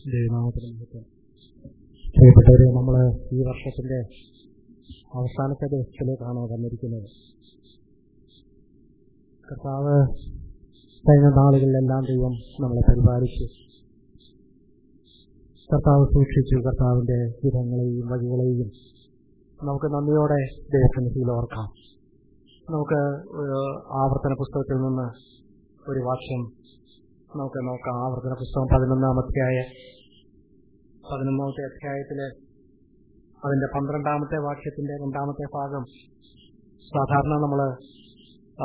ദൈവനാമത്തിന് മഹത്വം പ്രിയപ്പെട്ടവരെ നമ്മൾ ഈ വർഷത്തിന്റെ അവസാനത്തെ ദിവസത്തിലേക്കാണ് വന്നിരിക്കുന്നത് കർത്താവ് കഴിഞ്ഞ നാളുകളിലെല്ലാം ദൈവം നമ്മളെ പരിപാലിച്ചു കർത്താവ് സൂക്ഷിച്ചു കർത്താവിന്റെ വിധങ്ങളെയും വഴികളെയും നമുക്ക് നന്ദിയോടെ ദൈവസന്നിധിയിൽ ഓർക്കാം നമുക്ക് ഒരു ആവർത്തന പുസ്തകത്തിൽ നിന്ന് ഒരു വാക്യം നമുക്ക് നോക്കാം ആവർത്തന പുസ്തകം പതിനൊന്നാം അധ്യായ പതിനൊന്നാമത്തെ അധ്യായത്തില് അതിന്റെ പന്ത്രണ്ടാമത്തെ വാക്യത്തിന്റെ രണ്ടാമത്തെ ഭാഗം സാധാരണ നമ്മള് ആ,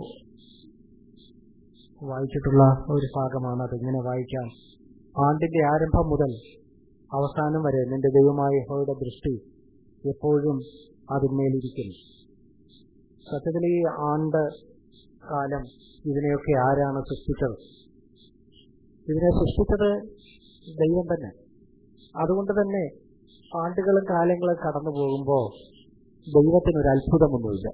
വായിച്ചിട്ടുള്ള ഒരു ഭാഗമാണ് അതിങ്ങനെ വായിക്കാം ആണ്ടിന്റെ ആരംഭം മുതൽ അവസാനം വരെ നിന്റെ ദൈവമായ യഹോയുടെ ദൃഷ്ടി എപ്പോഴും അതിന്മേലിരിക്കുന്നു സത്യത്തിൽ ഈ ആണ്ട് കാലം ഇതിനെയൊക്കെ ആരാണ് സൃഷ്ടിച്ചത് ഇതിനെ സൃഷ്ടിച്ചത് ദൈവം തന്നെ അതുകൊണ്ട് തന്നെ ആണ്ടുകളും കാലങ്ങളും കടന്നു പോകുമ്പോൾ ദൈവത്തിനൊരു അത്ഭുതമൊന്നുമില്ല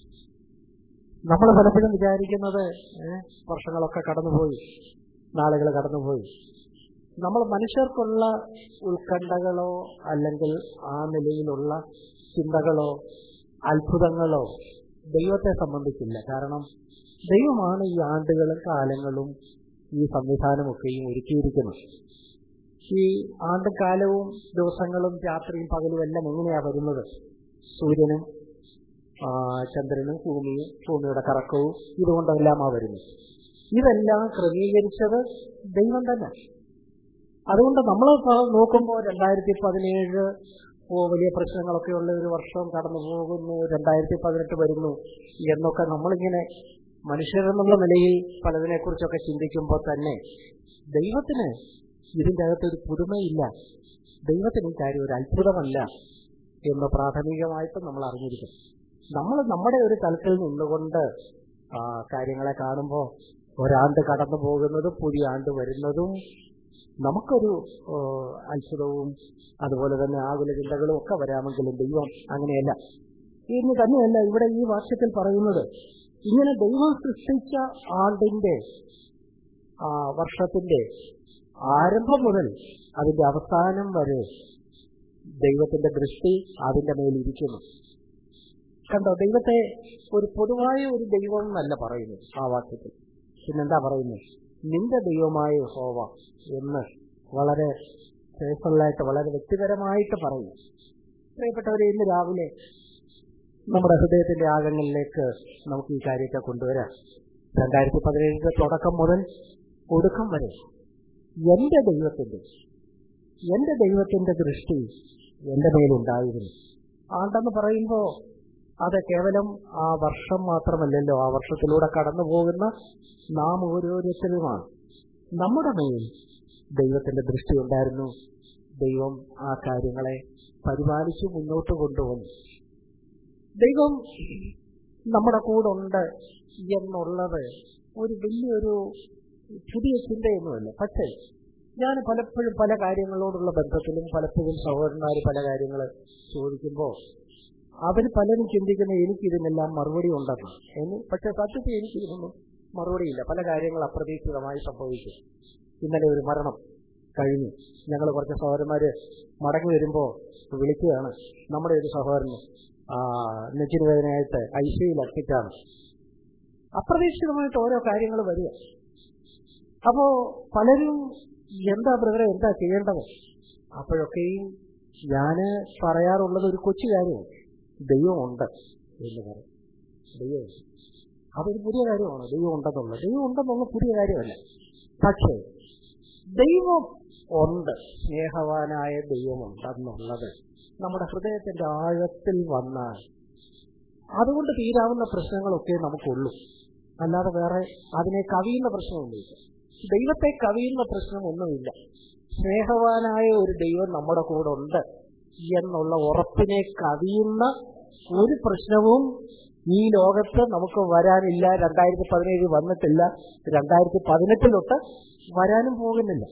നമ്മൾ പലപ്പോഴും വിചാരിക്കുന്നത് ഏ, വർഷങ്ങളൊക്കെ കടന്നുപോയി നാളുകൾ കടന്നുപോയി നമ്മൾ മനുഷ്യർക്കുള്ള ഉത്കണ്ഠകളോ അല്ലെങ്കിൽ ആ നിലയിലുള്ള ചിന്തകളോ അത്ഭുതങ്ങളോ ദൈവത്തെ സംബന്ധിച്ചില്ല കാരണം ദൈവമാണ് ഈ ആണ്ടുകളും കാലങ്ങളും ഈ സംവിധാനമൊക്കെയും ഒരുക്കിയിരിക്കുന്നത് ഈ ആണ്ടും കാലവും ദിവസങ്ങളും രാത്രിയും പകലും എല്ലാം എങ്ങനെയാ വരുന്നത് സൂര്യനും ആ, ചന്ദ്രനും ഭൂമിയും ഭൂമിയുടെ കറക്കവും ഇതുകൊണ്ടെല്ലാമാ വരുന്നത് ഇതെല്ലാം ക്രമീകരിച്ചത് ദൈവം തന്നെ അതുകൊണ്ട് നമ്മൾ നോക്കുമ്പോൾ രണ്ടായിരത്തി പതിനേഴ് ഓ വലിയ പ്രശ്നങ്ങളൊക്കെ ഉള്ള ഒരു വർഷം കടന്നു പോകുന്നു രണ്ടായിരത്തി പതിനെട്ട് വരുന്നു എന്നൊക്കെ നമ്മളിങ്ങനെ മനുഷ്യരെന്നുള്ള നിലയിൽ പലതിനെ കുറിച്ചൊക്കെ ചിന്തിക്കുമ്പോൾ തന്നെ ദൈവത്തിന് ഇതിന്റെ അകത്തൊരു പുതുമയില്ല ദൈവത്തിന് ഈ കാര്യം ഒരു അത്ഭുതമല്ല എന്ന് പ്രാഥമികമായിട്ട് നമ്മൾ അറിഞ്ഞിരിക്കും നമ്മൾ നമ്മുടെ ഒരു തലത്തിൽ നിന്നുകൊണ്ട് ആ, കാര്യങ്ങളെ കാണുമ്പോൾ ഒരാണ്ട് കടന്നു പോകുന്നതും പുതിയ ആണ്ട് വരുന്നതും നമുക്കൊരു ആ, അത്ഭുതവും അതുപോലെ തന്നെ ആകുല ചിന്തകളും ഒക്കെ വരാമെങ്കിലും ദൈവം അങ്ങനെയല്ല ഇനി തന്നെയല്ല ഇവിടെ ഈ വാക്യത്തിൽ പറയുന്നത് ഇങ്ങനെ ദൈവം സൃഷ്ടിച്ച ആണ്ടിന്റെ ആ, വർഷത്തിന്റെ ആരംഭം മുതൽ അതിന്റെ അവസാനം വരെ ദൈവത്തിന്റെ ദൃഷ്ടി അതിന്റെ മേലിരിക്കുന്നു കണ്ടോ ദൈവത്തെ ഒരു പൊതുവായ ഒരു ദൈവം എന്നല്ല പറയുന്നത് ആ വാക്യത്തിൽ പിന്നെന്താ പറയുന്നത് നിന്റെ ദൈവമായ ഹോവ എന്ന് വളരെ പേഴ്സണലായിട്ട് വളരെ വ്യക്തിപരമായിട്ട് പറയും പ്രിയപ്പെട്ടവരെ ഇന്ന് രാവിലെ നമ്മുടെ ഹൃദയത്തിന്റെ ആഴങ്ങളിലേക്ക് നമുക്ക് ഈ കാര്യത്തെ കൊണ്ടുവരാം രണ്ടായിരത്തി പതിനേഴിന്റെ തുടക്കം മുതൽ ഒടുക്കം വരെ എന്റെ ദൈവത്തിന്റെ എന്റെ ദൈവത്തിന്റെ ദൃഷ്ടി എന്റെ മേലുണ്ടായിരുന്നു ആണ്ടെന്ന് പറയുമ്പോ അത് കേവലം ആ വർഷം മാത്രമല്ലല്ലോ ആ വർഷത്തിലൂടെ കടന്നു പോകുന്ന നാം ഓരോരുത്തരുമാണ് നമ്മുടെ മേൽ ദൈവത്തിന്റെ ദൃഷ്ടി ഉണ്ടായിരുന്നു ദൈവം ആ കാര്യങ്ങളെ പരിപാലിച്ചു മുന്നോട്ട് കൊണ്ടുവന്നു ദൈവം നമ്മുടെ കൂടെ ഉണ്ട് എന്നുള്ളത് ഒരു വലിയൊരു പുതിയ ചിന്തയൊന്നുമല്ല പക്ഷേ ഞാൻ പലപ്പോഴും പല കാര്യങ്ങളോടുള്ള ബന്ധത്തിലും പലപ്പോഴും സഹോദരന്മാർ പല കാര്യങ്ങൾ ചോദിക്കുമ്പോൾ അവർ പലരും ചിന്തിക്കുന്ന എനിക്ക് ഇതിനെല്ലാം മറുപടി ഉണ്ടെന്ന് എന്ന് പക്ഷെ സത്യത്തിൽ എനിക്ക് ഇതിനൊന്നും മറുപടിയില്ല പല കാര്യങ്ങൾ അപ്രതീക്ഷിതമായി സംഭവിച്ചു ഇന്നലെ ഒരു മരണം കഴിഞ്ഞു ഞങ്ങൾ കുറച്ച് സഹോദരന്മാര് മടങ്ങി വരുമ്പോൾ വിളിക്കുകയാണ് നമ്മുടെ ഒരു സഹോദരന് ആ, നെഞ്ചിന് വേദനയായിട്ട് ഐ സിയിൽ അഡ്മിറ്റാണ് അപ്രതീക്ഷിതമായിട്ട് ഓരോ കാര്യങ്ങൾ വരിക അപ്പോ പലരും എന്താ ബ്രദറെ എന്താ ചെയ്യേണ്ടത് അപ്പോഴൊക്കെയും ഞാന് പറയാറുള്ളത് ഒരു കൊച്ചു കാര്യമാണ് ദൈവമുണ്ട് എന്ന് പറയും ദൈവമുണ്ട് അതൊരു പുതിയ കാര്യമാണ് ദൈവം ഉണ്ടെന്നുള്ളത് ദൈവം ഉണ്ടെന്നുള്ള പുതിയ കാര്യമല്ല പക്ഷേ ദൈവം ഉണ്ട് സ്നേഹവാനായ ദൈവമുണ്ടെന്നുള്ളത് നമ്മുടെ ഹൃദയത്തിന്റെ ആഴത്തിൽ വന്നാൽ അതുകൊണ്ട് തീരാവുന്ന പ്രശ്നങ്ങളൊക്കെ നമുക്കുള്ളൂ അല്ലാതെ വേറെ അതിനെ കവിയുന്ന പ്രശ്നമൊന്നുമില്ല ദൈവത്തെ കവിയുന്ന പ്രശ്നമൊന്നുമില്ല സ്നേഹവാനായ ഒരു ദൈവം നമ്മുടെ കൂടെ ഉണ്ട് എന്നുള്ള ഉറപ്പിനെ കവിയുന്ന ഒരു പ്രശ്നവും ഈ ലോകത്ത് നമുക്ക് വരാനില്ല രണ്ടായിരത്തി പതിനേഴ് വന്നിട്ടില്ല രണ്ടായിരത്തി പതിനെട്ടിലൊട്ട് വരാനും പോകുന്നില്ല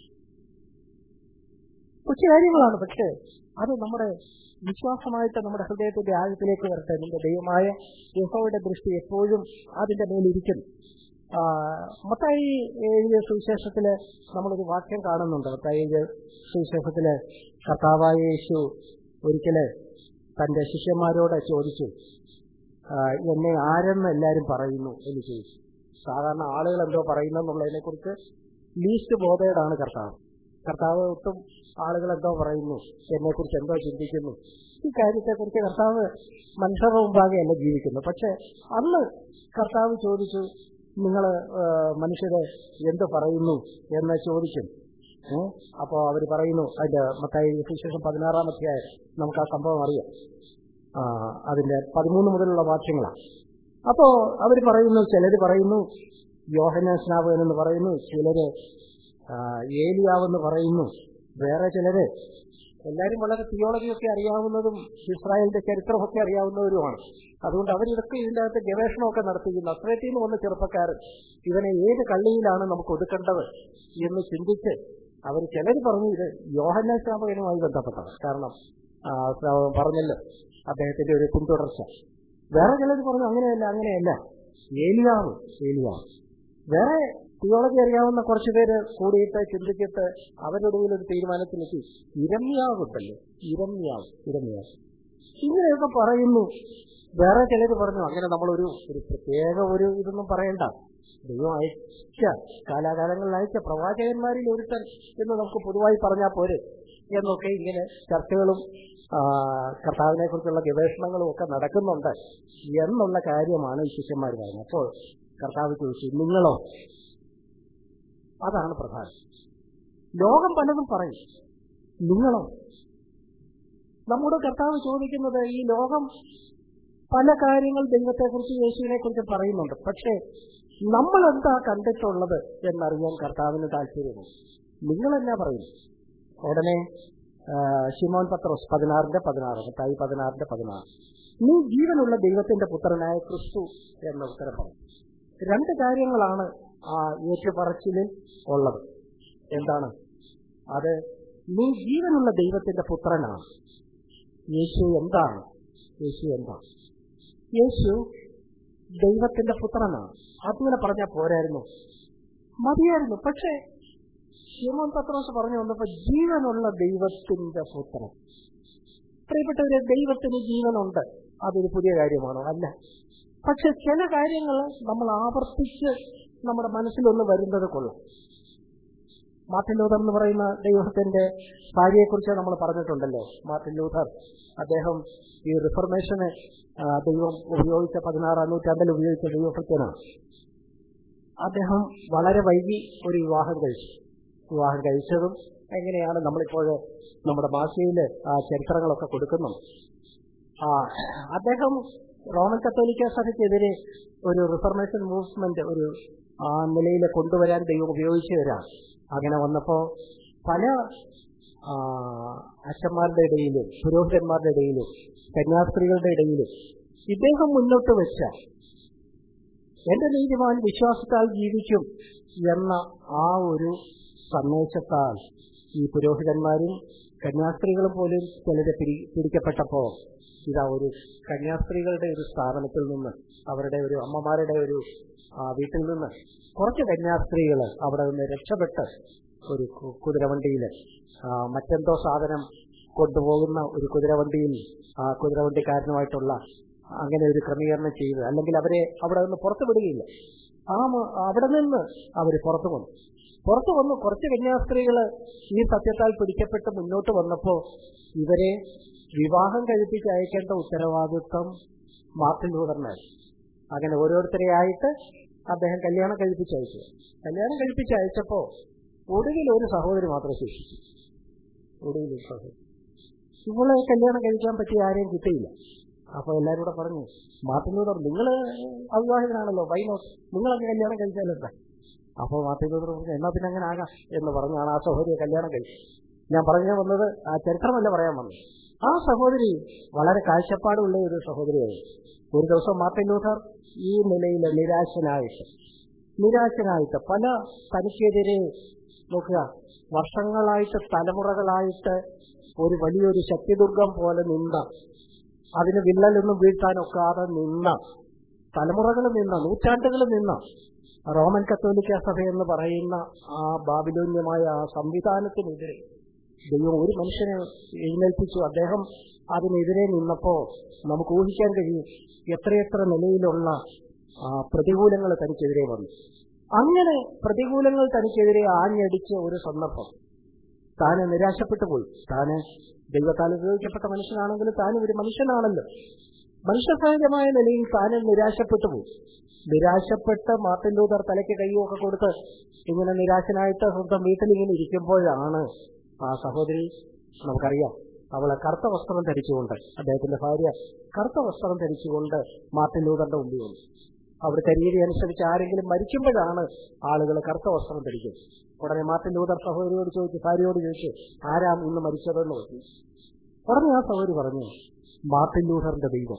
കൊച്ചു കാര്യങ്ങളാണ് പക്ഷേ അത് നമ്മുടെ വിശ്വാസമായിട്ട് നമ്മുടെ ഹൃദയത്തിന്റെ ആഴത്തിലേക്ക് വരട്ടെ നിന്റെ ദൈവമായ യഹോയുടെ ദൃഷ്ടി എപ്പോഴും അതിന്റെ മേലിരിക്കുന്നു ആ, മത്തായി എഴുതിയ സുവിശേഷത്തില് നമ്മളൊരു വാക്യം കാണുന്നുണ്ട് മത്തായി എഴുതിയ സുവിശേഷത്തില് കർത്താവായ യേശു ഒരിക്കല് തന്റെ ശിഷ്യന്മാരോട് ചോദിച്ചു ആ, എന്നെ ആരെന്ന് എല്ലാരും പറയുന്നു എന്ന് ചോദിച്ചു സാധാരണ ആളുകൾ എന്തോ പറയുന്നെന്നുള്ളതിനെ കുറിച്ച് ലീസ്റ്റ് ബോധേഡാണ് കർത്താവ് കർത്താവ് ഒട്ടും ആളുകൾ എന്തോ പറയുന്നു എന്നെ കുറിച്ച് എന്തോ ചിന്തിക്കുന്നു ഈ കാര്യത്തെക്കുറിച്ച് കർത്താവ് മനുഷ്യരുടെ മുമ്പാകെയല്ല ജീവിക്കുന്നു പക്ഷെ അന്ന് കർത്താവ് ചോദിച്ചു നിങ്ങൾ മനുഷ്യരെ എന്ത് പറയുന്നു എന്ന് ചോദിക്കും ഏ? അപ്പോ അവർ പറയുന്നു അതിന്റെ മത്തായി സുവിശേഷം പതിനാറാം അധ്യായം നമുക്ക് ആ സംഭവം അറിയാം ആ, അതിന്റെ പതിമൂന്ന് മുതലുള്ള വാക്യങ്ങളാണ് അപ്പോ അവർ പറയുന്നു ചിലര് പറയുന്നു യോഹന സ്നാപകൻ എന്ന് പറയുന്നു ചിലര് ആ, ഏലിയാവെന്ന് പറയുന്നു വേറെ ചിലര് എല്ലാവരും വളരെ തിയോളജിയൊക്കെ അറിയാവുന്നതും ഇസ്രായേലിന്റെ ചരിത്രമൊക്കെ അറിയാവുന്നവരുമാണ് അതുകൊണ്ട് അവരിതൊക്കെ ഇതിന്റെ അകത്ത് ഗവേഷണമൊക്കെ നടത്തി ഈ നസ്രത്തിൽ നിന്ന് വന്ന ചെറുപ്പക്കാരൻ ഇവനെ ഏത് കള്ളിയിലാണ് നമുക്ക് ഒതുക്കേണ്ടത് എന്ന് ചിന്തിച്ച് അവർ ചിലർ പറഞ്ഞു ഇത് യോഹന്ന സ്നാപകനുമായി ബന്ധപ്പെട്ടത് കാരണം ആ, സ്നാപകൻ പറഞ്ഞല്ലോ അദ്ദേഹത്തിന്റെ ഒരു പിന്തുടർച്ച വേറെ ചിലർ പറഞ്ഞു അങ്ങനെയല്ല അങ്ങനെയല്ല ഏലിയാവ് ഏലിയാവ് വേറെ തിയോളജി അറിയാവുന്ന കുറച്ചു പേര് കൂടിയിട്ട് ചിന്തിച്ചിട്ട് അവരുടെ ഇടയിൽ ഒരു തീരുമാനത്തിലെത്തി ഇരമ്യാവുണ്ടല്ലോ ഇരമ്യാവ് ഇരമ്യാവ് ഇങ്ങനെയൊക്കെ പറയുന്നു വേറെ ചിലര് പറഞ്ഞു അങ്ങനെ നമ്മളൊരു ഒരു പ്രത്യേക ഒരു ഇതൊന്നും പറയണ്ട ദൈവം അയച്ച കാലാകാലങ്ങളിൽ അയച്ച പ്രവാചകന്മാരിൽ ഒരുത്തൻ എന്ന് നമുക്ക് പൊതുവായി പറഞ്ഞാൽ പോരെ എന്നൊക്കെ ഇങ്ങനെ ചർച്ചകളും ആ, കർത്താവിനെ കുറിച്ചുള്ള ഗവേഷണങ്ങളും ഒക്കെ നടക്കുന്നുണ്ട് എന്നുള്ള കാര്യമാണ് ഈ ശിഷ്യന്മാർ പറയുന്നത് അപ്പോൾ കർത്താവ് ചോദിച്ചു നിങ്ങളോ അതാണ് പ്രധാനം ലോകം പലതും പറയും നിങ്ങളോ നമ്മുടെ കർത്താവ് ചോദിക്കുന്നത് ഈ ലോകം പല കാര്യങ്ങൾ ദൈവത്തെക്കുറിച്ച് യേശുവിനെ കുറിച്ച് പറയുന്നുണ്ട് പക്ഷേ നമ്മൾ എന്താ കണ്ടിട്ടുള്ളത് എന്നറിയാൻ കർത്താവിന് താല്പര്യമുണ്ട് നിങ്ങളെന്നാ പറയുന്നു ഉടനെ ആ, ശിമോൻ പത്രോസ് പതിനാറിന്റെ പതിനാറ് മത്തായി പതിനാറിന്റെ പതിനാറ് നീ ജീവനുള്ള ദൈവത്തിന്റെ പുത്രനായ ക്രിസ്തു എന്ന ഉത്തരം പറഞ്ഞു രണ്ട് കാര്യങ്ങളാണ് ആ ഏറ്റുപറച്ചിലിൽ ഉള്ളത് എന്താണ് അത് നീ ജീവനുള്ള ദൈവത്തിന്റെ പുത്രനാണ് യേശു എന്താണ് യേശു എന്താണ് യേശു ദൈവത്തിന്റെ പുത്രനാണ് അതുപോലെ പറഞ്ഞാൽ പോരായിരുന്നു മതിയായിരുന്നു പക്ഷേ ശിമോൻ പത്രോസ് പറഞ്ഞു വന്നപ്പോ ജീവനുള്ള ദൈവത്തിന്റെ പുത്രൻ പ്രിയപ്പെട്ടവരെ ദൈവത്തിന് ജീവനുണ്ട് അതൊരു പുതിയ കാര്യമാണോ അല്ല പക്ഷെ ചില കാര്യങ്ങൾ നമ്മൾ ആവർത്തിച്ച് നമ്മുടെ മനസ്സിലൊന്ന് വരുന്നത് കൊള്ളാം മാർട്ടിൻ ലൂഥർ എന്ന് പറയുന്ന ദൈവത്തിന്റെ ഭാര്യയെക്കുറിച്ച് നമ്മൾ പറഞ്ഞിട്ടുണ്ടല്ലോ മാർട്ടിൻ ലൂഥർ അദ്ദേഹം ഈ റിഫർമേഷന് ആ, ദൈവം ഉപയോഗിച്ച പതിനാറാം നൂറ്റാണ്ടിൽ ഉപയോഗിച്ച ദൈവഭക്തനാണ് അദ്ദേഹം വളരെ വൈകി ഒരു വിവാഹം കഴിച്ചു വിവാഹം കഴിച്ചതും എങ്ങനെയാണ് നമ്മളിപ്പോൾ നമ്മുടെ ഭാഷയിൽ ആ ചരിത്രങ്ങളൊക്കെ കൊടുക്കുന്നത് ആ അദ്ദേഹം റോമൻ കത്തോലിക്ക സഭയ്ക്കെതിരെ ഒരു റിഫർമേഷൻ മൂവ്മെന്റ് ഒരു ആ നിലയിൽ കൊണ്ടുവരാൻ ദൈവം ഉപയോഗിച്ചവരാണ് അങ്ങനെ വന്നപ്പോ പല ആ, അച്ഛന്മാരുടെ ഇടയിലും പുരോഹിതന്മാരുടെ ഇടയിലും കന്യാസ്ത്രീകളുടെ ഇടയിലും ഇദ്ദേഹം മുന്നോട്ട് വെച്ച എന്റെ നീതിമാൻ വിശ്വാസത്താൽ ജീവിക്കും എന്ന ആ ഒരു സന്ദേശത്താൽ ഈ പുരോഹിതന്മാരും കന്യാസ്ത്രീകളും പോലും ചിലരെ പിരി പിടിക്കപ്പെട്ടപ്പോ ഇതാ ഒരു കന്യാസ്ത്രീകളുടെ ഒരു സ്ഥാപനത്തിൽ നിന്ന് അവരുടെ ഒരു അമ്മമാരുടെ ഒരു ആ, വീട്ടിൽ നിന്ന് കുറച്ച് കന്യാസ്ത്രീകൾ അവിടെ നിന്ന് രക്ഷപ്പെട്ട് ഒരു കു- കുതിരവണ്ടിയിൽ ആ, മറ്റെന്തോ സാധനം കൊണ്ടുപോകുന്ന ഒരു കുതിരവണ്ടിയിൽ ആ കുതിരവണ്ടിക്കാരനുമായിട്ടുള്ള അങ്ങനെ ഒരു ക്രമീകരണം ചെയ്ത് അല്ലെങ്കിൽ അവരെ അവിടെ നിന്ന് പുറത്തു വിടുകയില്ല ആ മ- അവിടെ നിന്ന് അവർ പുറത്തു വന്നു പുറത്തു വന്നു കുറച്ച് കന്യാസ്ത്രീകള് ഈ സത്യത്താൽ പിടിക്കപ്പെട്ട് മുന്നോട്ട് വന്നപ്പോ ഇവരെ വിവാഹം കഴിപ്പിച്ച് അയക്കേണ്ട ഉത്തരവാദിത്വം മാർട്ടിൻ ലൂതറിനായി അങ്ങനെ ഓരോരുത്തരെ ആയിട്ട് അദ്ദേഹം കല്യാണം കഴിപ്പിച്ച് അയച്ചു കല്യാണം കഴിപ്പിച്ച് അയച്ചപ്പോ ഒടുവിൽ ഒരു സഹോദരി മാത്രം ശേഷിച്ചു ഒടുവിൽ ഒരു സഹോദരി ഇവളെ കല്യാണം കഴിക്കാൻ പറ്റിയ ആരെയും കിട്ടിയില്ല അപ്പൊ എല്ലാരും കൂടെ പറഞ്ഞു മാർട്ടിൻ ലൂതർ നിങ്ങൾ അവിവാഹിതനാണല്ലോ വൈനോട്ട് നിങ്ങളൊക്കെ കല്യാണം കഴിച്ചാലെന്താ അപ്പൊ മാർട്ടിൻ ലൂതർ പറഞ്ഞു എന്നാ പിന്നെ അങ്ങനെ ആകാം എന്ന് പറഞ്ഞാണ് ആ സഹോദരിയെ കല്യാണം കഴിച്ചത് ഞാൻ പറഞ്ഞു വന്നത് ആ ചരിത്രമല്ല പറയാൻ വന്നത് ആ സഹോദരി വളരെ കാഴ്ചപ്പാടുള്ള ഒരു സഹോദരിയായിരുന്നു ഒരു ദിവസം മാർട്ടിൻ ലൂഥർ ഈ നിലയിൽ നിരാശനായിട്ട് നിരാശനായിട്ട് പല തനിക്കെതിരെ നോക്കുക വർഷങ്ങളായിട്ട് തലമുറകളായിട്ട് ഒരു വലിയൊരു ശക്തിദുർഗം പോലെ നിന്ന അതിന് വിള്ളലൊന്നും വീഴ്ത്താനൊക്കാതെ നിന്ന തലമുറകൾ നിന്ന നൂറ്റാണ്ടുകൾ നിന്ന റോമൻ കത്തോലിക്ക സഭ എന്ന് പറയുന്ന ആ ബാബിലോന്യമായ ആ സംവിധാനത്തിനെതിരെ ദൈവം ഒരു മനുഷ്യനെ എഴുന്നേൽപ്പിച്ചു അദ്ദേഹം അതിനെതിരെ നിന്നപ്പോ നമുക്ക് ഊഹിക്കാൻ കഴിയും എത്രയെത്ര നിലയിലുള്ള ആ, പ്രതികൂലങ്ങൾ തനിക്കെതിരെ വന്നു അങ്ങനെ പ്രതികൂലങ്ങൾ തനിക്കെതിരെ ആഞ്ഞടിച്ച ഒരു സന്ദർഭം താന് നിരാശപ്പെട്ടു പോയി താന് ദൈവത്താൽ ഉപയോഗിക്കപ്പെട്ട മനുഷ്യനാണെങ്കിലും താനും ഒരു മനുഷ്യനാണല്ലോ മനുഷ്യസഹജമായ നിലയിൽ താനും നിരാശപ്പെട്ടു പോയി നിരാശപ്പെട്ട് മാർട്ടിൻ ലൂതർ തലയ്ക്ക് കൈയൊക്കെ കൊടുത്ത് ഇങ്ങനെ നിരാശനായിട്ട് സ്വന്തം വീട്ടിലിങ്ങനെ ഇരിക്കുമ്പോഴാണ് ആ സഹോദരി നമുക്കറിയാം അവളെ കറുത്ത വസ്ത്രം ധരിച്ചുകൊണ്ട് അദ്ദേഹത്തിന്റെ ഭാര്യ കറുത്ത വസ്ത്രം ധരിച്ചുകൊണ്ട് മാർട്ടിൻ ലൂതറിന്റെ മുമ്പിൽ വന്നു അവിടുത്തെ രീതി അനുസരിച്ച് ആരെങ്കിലും മരിക്കുമ്പോഴാണ് ആളുകൾ കറുത്ത വസ്ത്രം ധരിക്കുന്നത് ഉടനെ മാർട്ടിൻ ലൂതർ സഹോദരിയോട് ചോദിച്ചു ഭാര്യയോട് ചോദിച്ചു ആരാ ഇന്ന് മരിച്ചതെന്ന് പറഞ്ഞു ഉടനെ ആ സഹോദരി പറഞ്ഞു മാർട്ടിൻ ലൂതറിന്റെ ദൈവം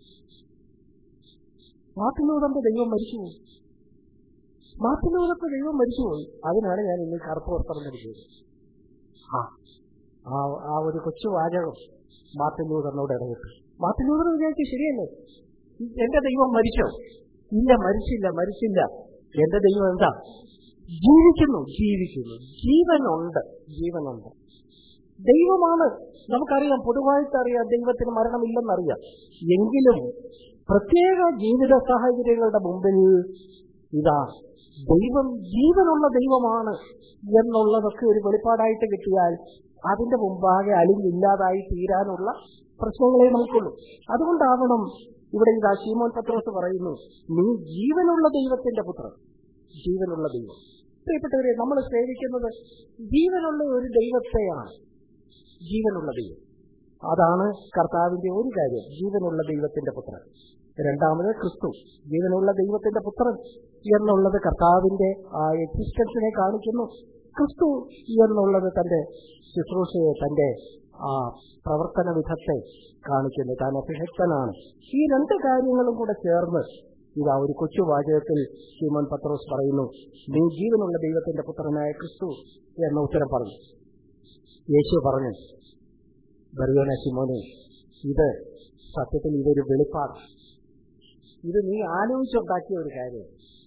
മാർട്ടിൻ ലൂതറിന്റെ ദൈവം മരിച്ചുപോയി മാർട്ടിൻ ലൂതറിന്റെ ദൈവം മരിച്ചുപോയി അതിനാണ് ഞാൻ ഇന്ന് കറുത്ത വസ്ത്രം ധരിച്ചത് ആ ആ ആ ഒരു കൊച്ചു വാചകം മാർട്ടിൻ ലൂതറിനോട് ഇടപെട്ടു മാർട്ടിൻ ലൂതർ വിചാരിച്ചു ശരിയല്ലേ എന്റെ ദൈവം മരിച്ചോ ഇല്ല മരിച്ചില്ല മരിച്ചില്ല എന്റെ ദൈവം എന്താ ജീവിക്കുന്നു ജീവിക്കുന്നു ജീവനുണ്ട് ജീവനുണ്ട് ദൈവമാണ് നമുക്കറിയാം പൊതുവായിട്ട് അറിയാം ദൈവത്തിന് മരണമില്ലെന്നറിയാം എങ്കിലും പ്രത്യേക ജീവിത സാഹചര്യങ്ങളുടെ മുമ്പിൽ ഇതാ ദൈവം ജീവനുള്ള ദൈവമാണ് എന്നുള്ളതൊക്കെ ഒരു വെളിപ്പാടായിട്ട് കിട്ടിയാൽ അതിന്റെ മുമ്പാകെ അലിഞ്ഞില്ലാതായി തീരാനുള്ള പ്രശ്നങ്ങളെ നമുക്കുള്ളൂ അതുകൊണ്ടാവണം ഇവിടെ ഇതാ ശീമോൻ പത്രോസ് പറയുന്നു നീ ജീവനുള്ള ദൈവത്തിന്റെ പുത്രൻ ജീവനുള്ള ദൈവം പ്രിയപ്പെട്ടവരെ നമ്മൾ സേവിക്കുന്നത് ജീവനുള്ള ഒരു ദൈവത്തെയാണ് ജീവനുള്ള ദൈവം അതാണ് കർത്താവിന്റെ ഒരു കാര്യം ജീവനുള്ള ദൈവത്തിന്റെ പുത്രൻ രണ്ടാമത് ക്രിസ്തു ജീവനുള്ള ദൈവത്തിന്റെ പുത്രൻ എന്നുള്ളത് കർത്താവിന്റെ ആ എക്സിസ്റ്റൻസിനെ കാണിക്കുന്നു ക്രിസ്തു എന്നുള്ളത് തന്റെ ശുശ്രൂഷയെ തന്റെ ആ പ്രവർത്തന വിധത്തെ കാണിക്കുന്നു താൻ അഭിഷക്തനാണ് ഈ രണ്ട് കാര്യങ്ങളും കൂടെ ചേർന്ന് ഇതാ ഒരു കൊച്ചു വാചകത്തിൽ ശീമോൻ പത്രോസ് പറയുന്നു നീ ജീവനുള്ള ദൈവത്തിന്റെ പുത്രനായ ക്രിസ്തു എന്ന ഉത്തരം പറഞ്ഞു യേശു പറഞ്ഞു ബറിയോന ശിമോനെ ഇത് സത്യത്തിൽ ഇതൊരു വെളിപ്പാട് ഇത് നീ ആലോചിച്ചുണ്ടാക്കിയ ഒരു കാര്യം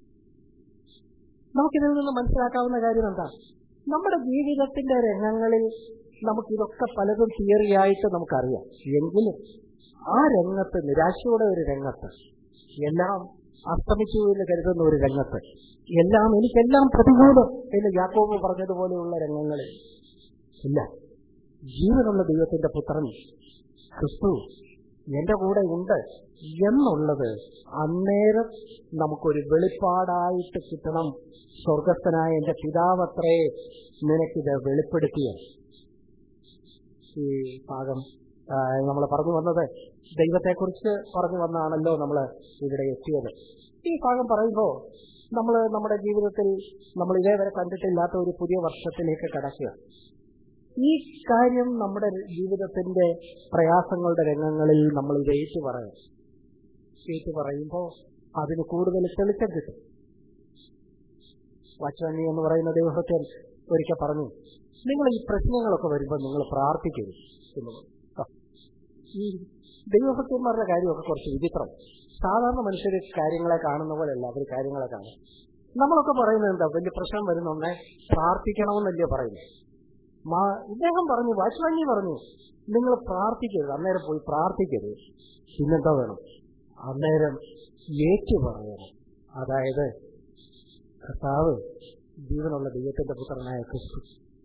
നമുക്കിതിൽ നിന്ന് മനസ്സിലാക്കാവുന്ന കാര്യം എന്താ നമ്മുടെ ജീവിതത്തിന്റെ രംഗങ്ങളിൽ നമുക്കിതൊക്കെ പലതും തിയറിയായിട്ട് നമുക്കറിയാം എങ്കിലും ആ രംഗത്ത് നിരാശയുടെ ഒരു രംഗത്ത് എല്ലാം അസ്തമിച്ചു എന്ന് കരുതുന്ന ഒരു രംഗത്ത് എല്ലാം എനിക്കെല്ലാം പ്രതികൂലം എന്ന് യാക്കോബ് പറഞ്ഞതുപോലെയുള്ള രംഗങ്ങളിൽ ഇല്ല ജീവനുള്ള ദൈവത്തിന്റെ പുത്രൻ ക്രിസ്തു എന്റെ കൂടെ ഉണ്ട് എന്നുള്ളത് അന്നേരം നമുക്കൊരു വെളിപ്പാടായിട്ട് കിട്ടണം സ്വർഗസ്ഥനായ എന്റെ പിതാവത്രേ നിനക്കിത് വെളിപ്പെടുത്തിയ ഈ ഭാഗം നമ്മൾ പറഞ്ഞു വന്നത് ദൈവത്തെക്കുറിച്ച് പറഞ്ഞു വന്നാണല്ലോ നമ്മൾ ഇവിടെ എത്തിയത് ഈ ഭാഗം പറയുമ്പോൾ നമ്മൾ നമ്മുടെ ജീവിതത്തിൽ നമ്മൾ ഇതേവരെ കണ്ടിട്ടില്ലാത്ത ഒരു പുതിയ വർഷത്തിലേക്ക് കടക്കുക ഈ കാര്യം നമ്മുടെ ജീവിതത്തിന്റെ പ്രയാസങ്ങളുടെ രംഗങ്ങളിൽ നമ്മൾ ഇത് ഏറ്റു പറയാം ഏറ്റു പറയുമ്പോൾ അതിന് കൂടുതൽ തെളിച്ചം കിട്ടും വാച്വാനി എന്ന് പറയുന്ന ദൈവഭക്തൻ ഒരിക്കൽ പറഞ്ഞു നിങ്ങൾ ഈ പ്രശ്നങ്ങളൊക്കെ വരുമ്പോൾ നിങ്ങൾ പ്രാർത്ഥിക്കരുത് എന്ന് പറഞ്ഞു. ആ. ഈ ദൈവഭക്തന്മാരുടെ കാര്യമൊക്കെ കുറച്ച് വിചിത്രം സാധാരണ മനുഷ്യർ കാര്യങ്ങളെ കാണുന്ന പോലെയല്ല അവർ കാര്യങ്ങളെ കാണും നമ്മളൊക്കെ പറയുന്നത് എന്താ വലിയ പ്രശ്നം വരുന്നുണ്ടേ പ്രാർത്ഥിക്കണമെന്നല്ലേ പറയുന്നത് മാ ഇദ്ദേഹം പറഞ്ഞു വാച്വാനി പറഞ്ഞു നിങ്ങൾ പ്രാർത്ഥിക്കരുത് അന്നേരം പോയി പ്രാർത്ഥിക്കരുത് പിന്നെന്താ വേണം അന്നേരം ഏറ്റു പറയണം അതായത് കർത്താവ് ജീവനുള്ള ദൈവത്തിന്റെ പുത്രനായ ക്രിസ്തു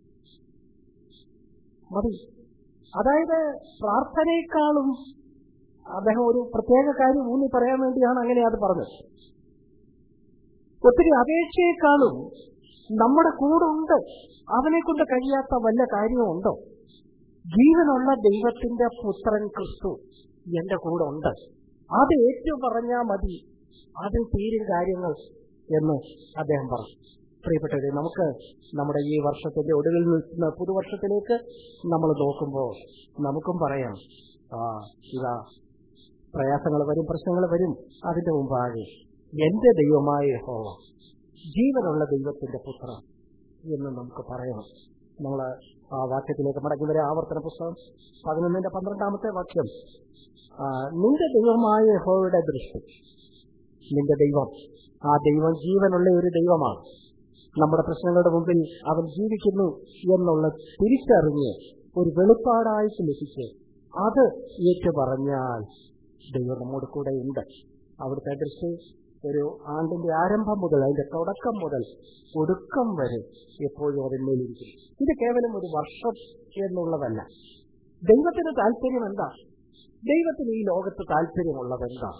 മതി അതായത് പ്രാർത്ഥനയെക്കാളും അദ്ദേഹം ഒരു പ്രത്യേക കാര്യം ഊന്നി പറയാൻ വേണ്ടിയാണ് അങ്ങനെ അത് പറഞ്ഞത് ഒത്തിരി അപേക്ഷയെക്കാളും നമ്മുടെ കൂടെ ഉണ്ട് അവനെ കൊണ്ട് കഴിയാത്ത വല്ല കാര്യമുണ്ടോ ജീവനുള്ള ദൈവത്തിന്റെ പുത്രൻ ക്രിസ്തു എന്റെ കൂടെ ഉണ്ട് അത് ഏറ്റു പറഞ്ഞാൽ മതി അതിൽ തീരും കാര്യങ്ങൾ എന്ന് അദ്ദേഹം പറഞ്ഞു പ്രിയപ്പെട്ടവരെ നമുക്ക് നമ്മുടെ ഈ വർഷത്തിന്റെ ഒടുവിൽ നിൽക്കുന്ന പുതുവർഷത്തിലേക്ക് നമ്മൾ നോക്കുമ്പോൾ നമുക്കും പറയാം ആ ഇതാ പ്രയാസങ്ങൾ വരും പ്രശ്നങ്ങൾ വരും അതിന്റെ മുമ്പാകെ എന്റെ ദൈവമായ യഹോവ ജീവനുള്ള ദൈവത്തിന്റെ പുത്രൻ എന്ന് നമുക്ക് പറയണം നമ്മൾ ആ വാക്യത്തിലേക്ക് മടങ്ങി വരെ ആവർത്തന പുസ്തകം പതിനൊന്നിന്റെ പന്ത്രണ്ടാമത്തെ വാക്യം ആ, നിന്റെ ദൈവമായ യഹോവയുടെ ദൃഷ്ടി നിന്റെ ദൈവം ആ ദൈവം ജീവനുള്ള ഒരു ദൈവമാണ് നമ്മുടെ പ്രശ്നങ്ങളുടെ മുമ്പിൽ അവൻ ജീവിക്കുന്നു എന്നുള്ള തിരിച്ചറിഞ്ഞ് ഒരു വെളിപ്പാടായിട്ട് ലഭിച്ച് അത് ഏറ്റു പറഞ്ഞാൽ ദൈവം നമ്മോട് കൂടെ ഉണ്ട് അവിടുത്തെ ദൃഷ്ടി ഒരു ആണ്ടിന്റെ ആരംഭം മുതൽ അതിന്റെ തുടക്കം മുതൽ ഒടുക്കം വരെ എപ്പോഴും അതിന്മേലിരിക്കും ഇത് കേവലം ഒരു വർഷം എന്നുള്ളതല്ല ദൈവത്തിന് താല്പര്യം എന്താ ദൈവത്തിന് ഈ ലോകത്ത് താല്പര്യമുള്ളത് എന്താ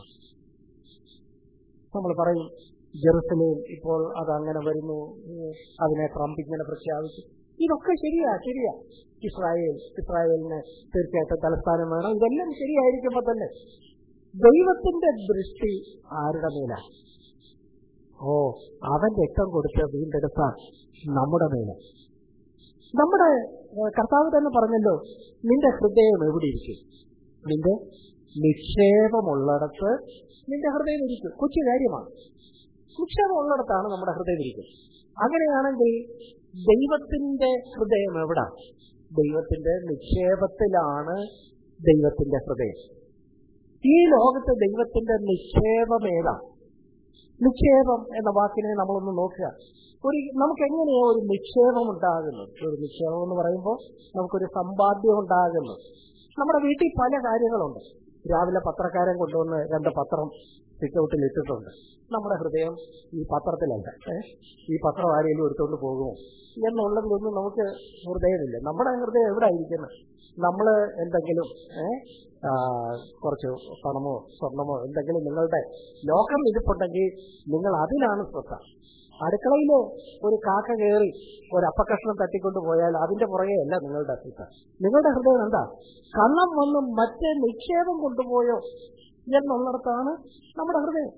നമ്മൾ പറയും ജെറുസലേം ഇപ്പോൾ അത് അങ്ങനെ വരുന്നു ഉം, അതിനെ ട്രംപ് ഇങ്ങനെ പ്രഖ്യാപിച്ചു ഇതൊക്കെ ശരിയാ ശരിയാ ഇസ്രായേൽ ഇസ്രായേലിന് തീർച്ചയായിട്ടും തലസ്ഥാനം വേണം ഇതെല്ലാം ശരിയായിരിക്കുമ്പോ തന്നെ ദൈവത്തിന്റെ ദൃഷ്ടി ആരുടെ മേലാണ് ഓ അവൻ രക്തം കൊടുത്ത് വീണ്ടെടുത്ത നമ്മുടെ മേലെ നമ്മുടെ ഏഹ്, കർത്താവ് തന്നെ പറഞ്ഞല്ലോ നിന്റെ ഹൃദയം എവിടെ ഇരിക്കും നിന്റെ നിക്ഷേപമുള്ളിടത്ത് നിന്റെ ഹൃദയം ഇരിക്കും കൊച്ചു കാര്യമാണ് നിക്ഷേപം ഉള്ളിടത്താണ് നമ്മുടെ ഹൃദയം ഇരിക്കുന്നത് അങ്ങനെയാണെങ്കിൽ ദൈവത്തിന്റെ ഹൃദയം എവിടെ ദൈവത്തിന്റെ നിക്ഷേപത്തിലാണ് ദൈവത്തിന്റെ ഹൃദയം ഈ ലോകത്ത് ദൈവത്തിന്റെ നിക്ഷേപം ഏതാ നിക്ഷേപം എന്ന വാക്കിനെ നമ്മളൊന്ന് നോക്കുക ഒരു നമുക്ക് എങ്ങനെയാ ഒരു നിക്ഷേപം ഉണ്ടാകുന്നത് ഒരു നിക്ഷേപം എന്ന് പറയുമ്പോൾ നമുക്കൊരു സമ്പാദ്യം ഉണ്ടാകുന്നു നമ്മുടെ വീട്ടിൽ പല കാര്യങ്ങളുണ്ട് രാവിലെ പത്രക്കാരൻ കൊണ്ടുവന്ന് രണ്ട് പത്രം സിറ്റൗട്ടിൽ ഇട്ടിട്ടുണ്ട് നമ്മുടെ ഹൃദയം ഈ പത്രത്തിലല്ല ഏ? ഈ പത്രം ആരെങ്കിലും എടുത്തുകൊണ്ട് പോകുമോ എന്നുള്ളതിലൊന്നും നമുക്ക് ഹൃദയമില്ല നമ്മുടെ ഹൃദയം എവിടെ ആയിരിക്കുന്നത് നമ്മൾ എന്തെങ്കിലും ഏ, ആ, കുറച്ച് പണമോ സ്വർണമോ എന്തെങ്കിലും നിങ്ങളുടെ ലോകം ഇരിപ്പുണ്ടെങ്കിൽ നിങ്ങൾ അതിലാണ് ശ്രദ്ധ അടുക്കളയിൽ ഒരു കാക്ക കയറി ഒരു അപ്പക്കഷ്ണം തട്ടിക്കൊണ്ട് പോയാൽ അതിന്റെ പുറകെയല്ല നിങ്ങളുടെ ശ്രദ്ധ നിങ്ങളുടെ ഹൃദയം എന്താ കള്ളം വന്ന് മറ്റേ നിക്ഷേപം കൊണ്ടുപോയോ എന്നുള്ളിടത്താണ് നമ്മുടെ ഹൃദയം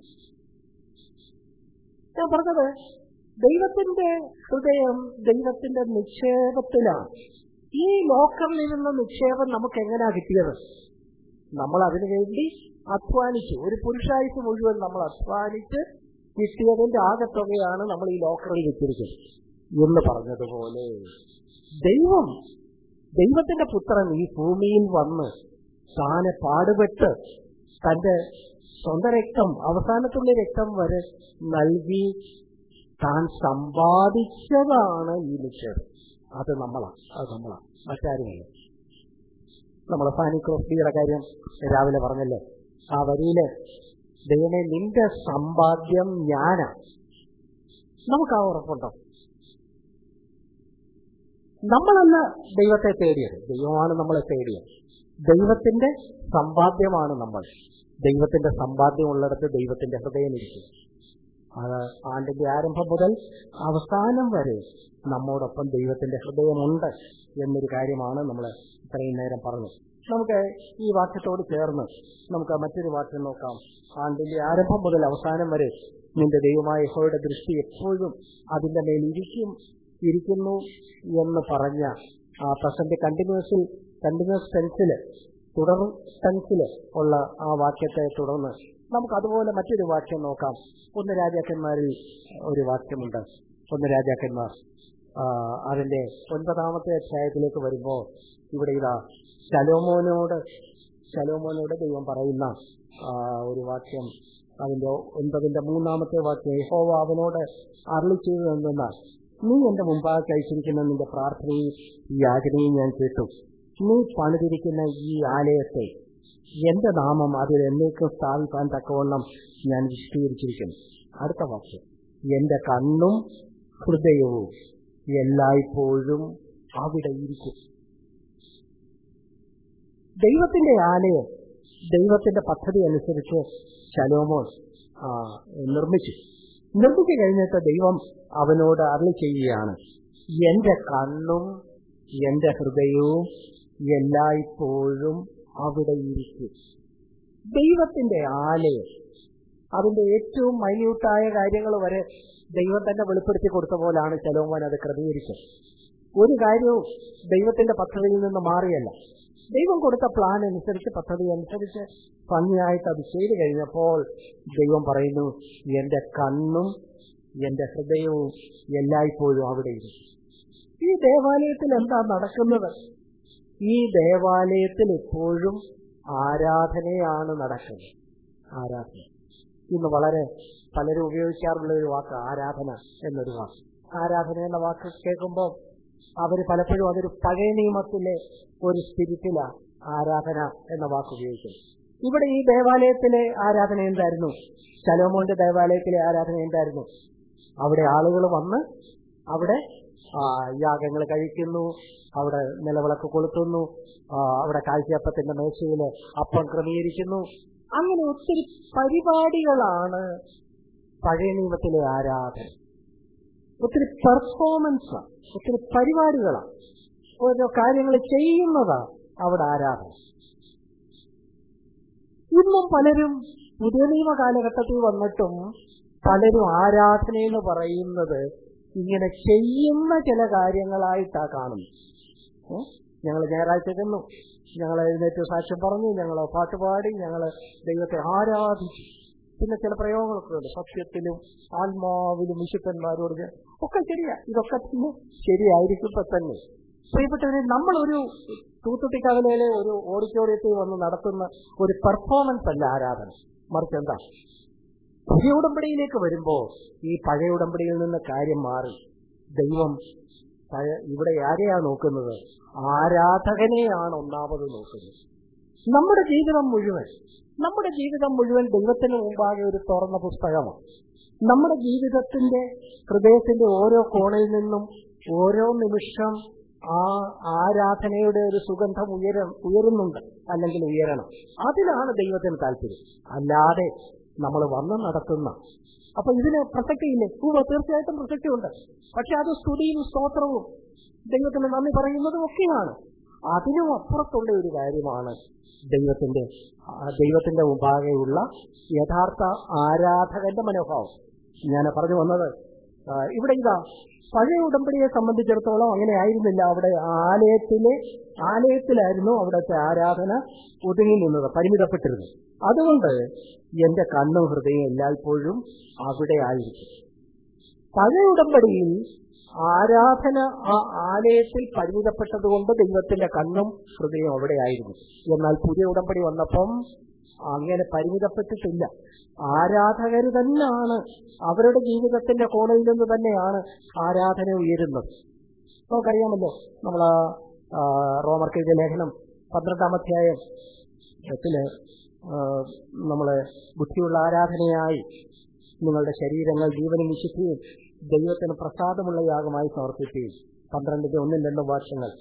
ഞാൻ പറഞ്ഞത് ദൈവത്തിന്റെ ഹൃദയം ദൈവത്തിന്റെ നിക്ഷേപത്തിലാണ് ഈ ലോകം നിന്നുള്ള നിക്ഷേപം നമുക്ക് എങ്ങനെയാ കിട്ടിയത് നമ്മൾ അതിനു വേണ്ടി അധ്വാനിച്ചു ഒരു പുരുഷായുസ് മുഴുവൻ നമ്മൾ അധ്വാനിച്ച് കിട്ടിയതിന്റെ ആകത്തുകയാണ് നമ്മൾ ഈ ലോക്കറിൽ വെച്ചിരിക്കുന്നത് എന്ന് പറഞ്ഞതുപോലെ ദൈവം ദൈവത്തിന്റെ പുത്രൻ ഈ ഭൂമിയിൽ വന്ന് താനെ പാടുപെട്ട് തന്റെ സ്വന്തം രക്തം അവസാനത്തുള്ള രക്തം വരെ നൽകി താൻ സമ്പാദിച്ചതാണ് ഈ നിക്ഷേപം അത് നമ്മളാണ് അത് നമ്മളാണ് മറ്റാരുമല്ല നമ്മളെ ഫാനി ക്രോസ്ബിയുടെ കാര്യം രാവിലെ പറഞ്ഞല്ലേ ആ വരിയില് ദൈവമേ നിന്റെ സമ്പാദ്യം ഞാനാ നമുക്ക് ആ ഉറപ്പുണ്ടോ നമ്മളല്ല ദൈവത്തെ തേടിയത് ദൈവമാണ് നമ്മളെ തേടിയത് ദൈവത്തിന്റെ സമ്പാദ്യമാണ് നമ്മൾ ദൈവത്തിന്റെ സമ്പാദ്യം ഉള്ളിടത്ത് ദൈവത്തിന്റെ ഹൃദയം ഇരിക്കും അത് ആണ്ടിന്റെ ആരംഭം മുതൽ അവസാനം വരെ നമ്മോടൊപ്പം ദൈവത്തിന്റെ ഹൃദയമുണ്ട് എന്നൊരു കാര്യമാണ് നമ്മൾ ഇത്രയും നേരം പറഞ്ഞത് നമുക്ക് ഈ വാക്യത്തോട് ചേർന്ന് നമുക്ക് മറ്റൊരു വാക്യം നോക്കാം ആണ്ടിന്റെ ആരംഭം മുതൽ അവസാനം വരെ നിന്റെ ദൈവമായ യഹോയുടെ ദൃഷ്ടി എപ്പോഴും അതിന്റെ മേൽ ഇരിക്കും ഇരിക്കുന്നു എന്ന് പറഞ്ഞ ആ പ്രസന്റ് കണ്ടിന്യൂസിൽ കണ്ടിന്യൂസ് ടെൻസില് തുടർ ടെൻസില് ഉള്ള ആ വാക്യത്തെ തുടർന്ന് നമുക്ക് അതുപോലെ മറ്റൊരു വാക്യം നോക്കാം ഒന്ന് രാജാക്കന്മാരിൽ ഒരു വാക്യമുണ്ട് ഒന്ന് രാജാക്കന്മാർ ആ, അതിന്റെ ഒൻപതാമത്തെ അധ്യായത്തിലേക്ക് വരുമ്പോൾ ഇവിടെ ഇതാ ശലോമോനോട് ശലോമോനോട് ദൈവം പറയുന്ന ആ, ഒരു വാക്യം അതിന്റെ ഒൻപതിന്റെ മൂന്നാമത്തെ വാക്യം യഹോവ അവനോട് അരളി ചെയ്തു എന്നാൽ നീ എന്റെ മുമ്പാകെ കഴിച്ചിരിക്കുന്ന നിന്റെ പ്രാർത്ഥനയും യാചനയും ഞാൻ കേട്ടു നീ പണിതിരിക്കുന്ന ഈ ആലയത്തെ എന്റെ നാമം അതിൽ എന്നേക്കും സ്ഥാപിക്കാൻ തക്കവണ്ണം ഞാൻ വിശദീകരിച്ചിരിക്കുന്നു അടുത്ത വാക്യം എന്റെ കണ്ണും ഹൃദയവും എല്ലായ്പ്പോഴും അവിടെ ഇരിക്കും ദൈവത്തിന്റെ ആലയം ദൈവത്തിന്റെ പദ്ധതി അനുസരിച്ച് ശലോമോൻ ആ, നിർമ്മിച്ചു നിർമ്മിച്ചു കഴിഞ്ഞിട്ട് ദൈവം അവനോട് അരളി ചെയ്യുകയാണ് എന്റെ കണ്ണും എന്റെ ഹൃദയവും എല്ലായ്പ്പോഴും അവിടെ ഇരിക്കും ദൈവത്തിന്റെ ആലയം അതിന്റെ ഏറ്റവും മൈന്യൂട്ടായ കാര്യങ്ങൾ വരെ ദൈവം തന്നെ വെളിപ്പെടുത്തി കൊടുത്ത പോലാണ് ശലോമോൻ അത് ക്രമീകരിച്ചത് ഒരു കാര്യവും ദൈവത്തിന്റെ പദ്ധതിയിൽ നിന്ന് മാറിയല്ല ദൈവം കൊടുത്ത പ്ലാൻ അനുസരിച്ച് പദ്ധതി അനുസരിച്ച് ഭംഗിയായിട്ട് അത് ചെയ്തു കഴിഞ്ഞപ്പോൾ ദൈവം പറയുന്നു എന്റെ കണ്ണും എന്റെ ഹൃദയവും എല്ലായ്പ്പോഴും അവിടെ ഇരിക്കും ഈ ദേവാലയത്തിൽ എന്താ നടക്കുന്നത് ഈ ദേവാലയത്തിൽ എപ്പോഴും ആരാധനയാണ് നടക്കുന്നത് ആരാധന ഇന്ന് വളരെ പലരും ഉപയോഗിക്കാറുള്ള ഒരു വാക്ക് ആരാധന എന്നൊരു വാക്ക് ആരാധന എന്ന വാക്ക് കേൾക്കുമ്പോൾ അവർ പലപ്പോഴും അതൊരു പഴയ നിയമത്തിലെ ഒരു സ്പിരിറ്റില ആരാധന എന്ന വാക്ക് ഉപയോഗിക്കും ഇവിടെ ഈ ദേവാലയത്തിലെ ആരാധന എന്തായിരുന്നു ശലോമോന്റെ ദേവാലയത്തിലെ ആരാധന എന്തായിരുന്നു അവിടെ ആളുകൾ വന്ന് അവിടെ ആ, യാഗങ്ങൾ കഴിക്കുന്നു അവിടെ നിലവിളക്ക് കൊളുത്തുന്നു ആ, അവിടെ കാഴ്ചയപ്പത്തിന്റെ മേശയിൽ അപ്പം ക്രമീകരിക്കുന്നു അങ്ങനെ ഒത്തിരി പരിപാടികളാണ് പഴയ നിയമത്തിലെ ആരാധന ഒത്തിരി പെർഫോമൻസ് ഒത്തിരി പരിപാടികളാണ് ഓരോ കാര്യങ്ങൾ ചെയ്യുന്നതാണ് അവിടെ ആരാധന ഇന്നും പലരും പുതിയ നിയമ കാലഘട്ടത്തിൽ വന്നിട്ടും പലരും ആരാധന എന്ന് പറയുന്നത് ഇങ്ങനെ ചെയ്യുന്ന ചില കാര്യങ്ങളായിട്ടാ കാണുന്നത് ഞങ്ങൾ ഞായറാഴ്ച ചെന്നു ഞങ്ങൾ എഴുന്നേറ്റ് സാക്ഷ്യം പറഞ്ഞു ഞങ്ങൾ പാട്ട് പാടി ഞങ്ങൾ ദൈവത്തെ ആരാധിച്ചു പിന്നെ ചില പ്രയോഗങ്ങളൊക്കെ ഉണ്ട് സത്യത്തിലും ആത്മാവിലും വിശുദ്ധന്മാരോട് ഞാൻ- ഒക്കെ ശരിയാ ഇതൊക്കെ തന്നെ ശരിയായിരിക്കുമ്പോ തന്നെ പ്രിയപ്പെട്ടവരെ നമ്മളൊരു തൂത്തുട്ടിക്കവലയിലെ ഒരു ഓഡിറ്റോറിയത്തിൽ വന്ന് നടത്തുന്ന ഒരു പെർഫോമൻസ് അല്ല ആരാധന മറിച്ച് എന്താ പുതിയ ഉടമ്പടിയിലേക്ക് വരുമ്പോ ഈ പഴയ ഉടമ്പടിയിൽ നിന്ന് കാര്യം മാറി ദൈവം പഴയ ഇവിടെ ആരെയാ നോക്കുന്നത് ആരാധകനെയാണ് ഒന്നാമത് നോക്കുന്നത് നമ്മുടെ ജീവിതം മുഴുവൻ നമ്മുടെ ജീവിതം മുഴുവൻ ദൈവത്തിന് മുമ്പാകെ ഒരു തുറന്ന പുസ്തകമാണ് നമ്മുടെ ജീവിതത്തിന്റെ ഹൃദയത്തിന്റെ ഓരോ കോണിൽ നിന്നും ഓരോ നിമിഷം ആ ആരാധനയുടെ ഒരു സുഗന്ധം ഉയര ഉയരുന്നുണ്ട് അല്ലെങ്കിൽ ഉയരണം അതിലാണ് ദൈവത്തിന് താല്പര്യം അല്ലാതെ നമ്മൾ വന്ന് നടത്തുന്ന അപ്പൊ ഇതിന് പ്രസക്തിയില്ലേ ഉവ്വ തീർച്ചയായിട്ടും പ്രസക്തിയുണ്ട് പക്ഷെ അത് സ്തുതിയും സ്തോത്രവും ദൈവത്തിന് നന്ദി പറയുന്നതും ഒക്കെയാണ് അതിനും അപ്പുറത്തുള്ള ഒരു കാര്യമാണ് ദൈവത്തിന്റെ ആ, ദൈവത്തിന്റെ മുമ്പാകെയുള്ള യഥാർത്ഥ ആരാധകന്റെ മനോഭാവം ഞാൻ പറഞ്ഞു വന്നത് ആ, ഇവിടെ ഇതാ പഴയ ഉടമ്പടിയെ സംബന്ധിച്ചിടത്തോളം അങ്ങനെ ആയിരുന്നില്ല അവിടെ ആലയത്തിലെ ആലയത്തിലായിരുന്നു അവിടുത്തെ ആരാധന ഒതുങ്ങി നിന്നത് പരിമിതപ്പെട്ടിരുന്നു അതുകൊണ്ട് എന്റെ കണ്ണും ഹൃദയവും എല്ലായ്പ്പോഴും അവിടെ ആയിരിക്കും പഴയ ഉടമ്പടിയിൽ ആരാധന ആ ആലയത്തിൽ പരിമിതപ്പെട്ടതുകൊണ്ട് ദൈവത്തിന്റെ കണ്ണും ഹൃദയവും അവിടെയായിരുന്നു എന്നാൽ പുതിയ ഉടമ്പടി വന്നപ്പം അങ്ങനെ പരിമിതപ്പെട്ടിട്ടില്ല ആരാധകർ തന്നെയാണ് അവരുടെ ജീവിതത്തിന്റെ കോണയിൽ നിന്ന് തന്നെയാണ് ആരാധന ഉയരുന്നത് നമുക്കറിയാമല്ലോ നമ്മൾ റോമർക്കെഴുതിയ ലേഖനം പന്ത്രണ്ടാം അധ്യായം ത്തില് നമ്മള് ബുദ്ധിയുള്ള ആരാധനയായി നിങ്ങളുടെ ശരീരങ്ങൾ ജീവനും വിശുദ്ധിയും ദൈവത്തിന് പ്രസാദമുള്ള യാഗമായി സമർപ്പിക്കുകയും പന്ത്രണ്ടിന്റെ ഒന്നും രണ്ടും വർഷങ്ങൾ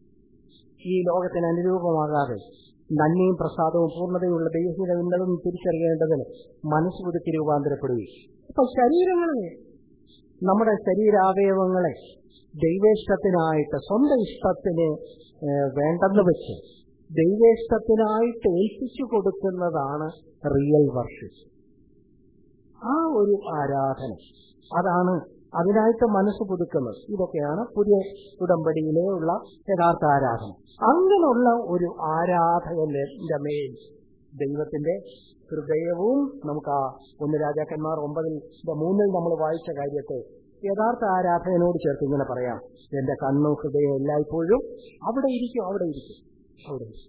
ഈ ലോകത്തിന് അനുരൂപമാകാതെ നന്മയും പ്രസാദവും പൂർണ്ണതയുള്ള ദൈവഹിതങ്ങളും തിരിച്ചറിയേണ്ടതിന് മനസ്സ് പുതുക്കി രൂപാന്തരപ്പെടുകയും അപ്പൊ ശരീരങ്ങളെ നമ്മുടെ ശരീരാവയവങ്ങളെ ദൈവേഷ്ടത്തിനായിട്ട് സ്വന്തം ഇഷ്ടത്തിന് ഏഹ്, വേണ്ടെന്ന് വെച്ച് ദൈവേഷ്ടത്തിനായിട്ട് ഏൽപ്പിച്ചു കൊടുക്കുന്നതാണ് റിയൽ വർഷിപ്പ് ആ ഒരു ആരാധന അതാണ് അതിനായിട്ട് മനസ്സ് പുതുക്കുന്നത് ഇതൊക്കെയാണ് പുതിയ ഉടമ്പടിയിലെ ഉള്ള യഥാർത്ഥ ആരാധന അങ്ങനെയുള്ള ഒരു ആരാധകന്റെ മേൽ ദൈവത്തിന്റെ ഹൃദയവും നമുക്ക് ആ ഒന്ന് രാജാക്കന്മാർ ഒമ്പതിൽ ഇത് മൂന്നിൽ നമ്മൾ വായിച്ച കാര്യത്തെ യഥാർത്ഥ ആരാധകനോട് ചേർത്ത് ഇങ്ങനെ പറയാം എന്റെ കണ്ണും ഹൃദയവും എല്ലായ്പ്പോഴും അവിടെ ഇരിക്കും അവിടെ ഇരിക്കും അവിടെ ഇരിക്കും.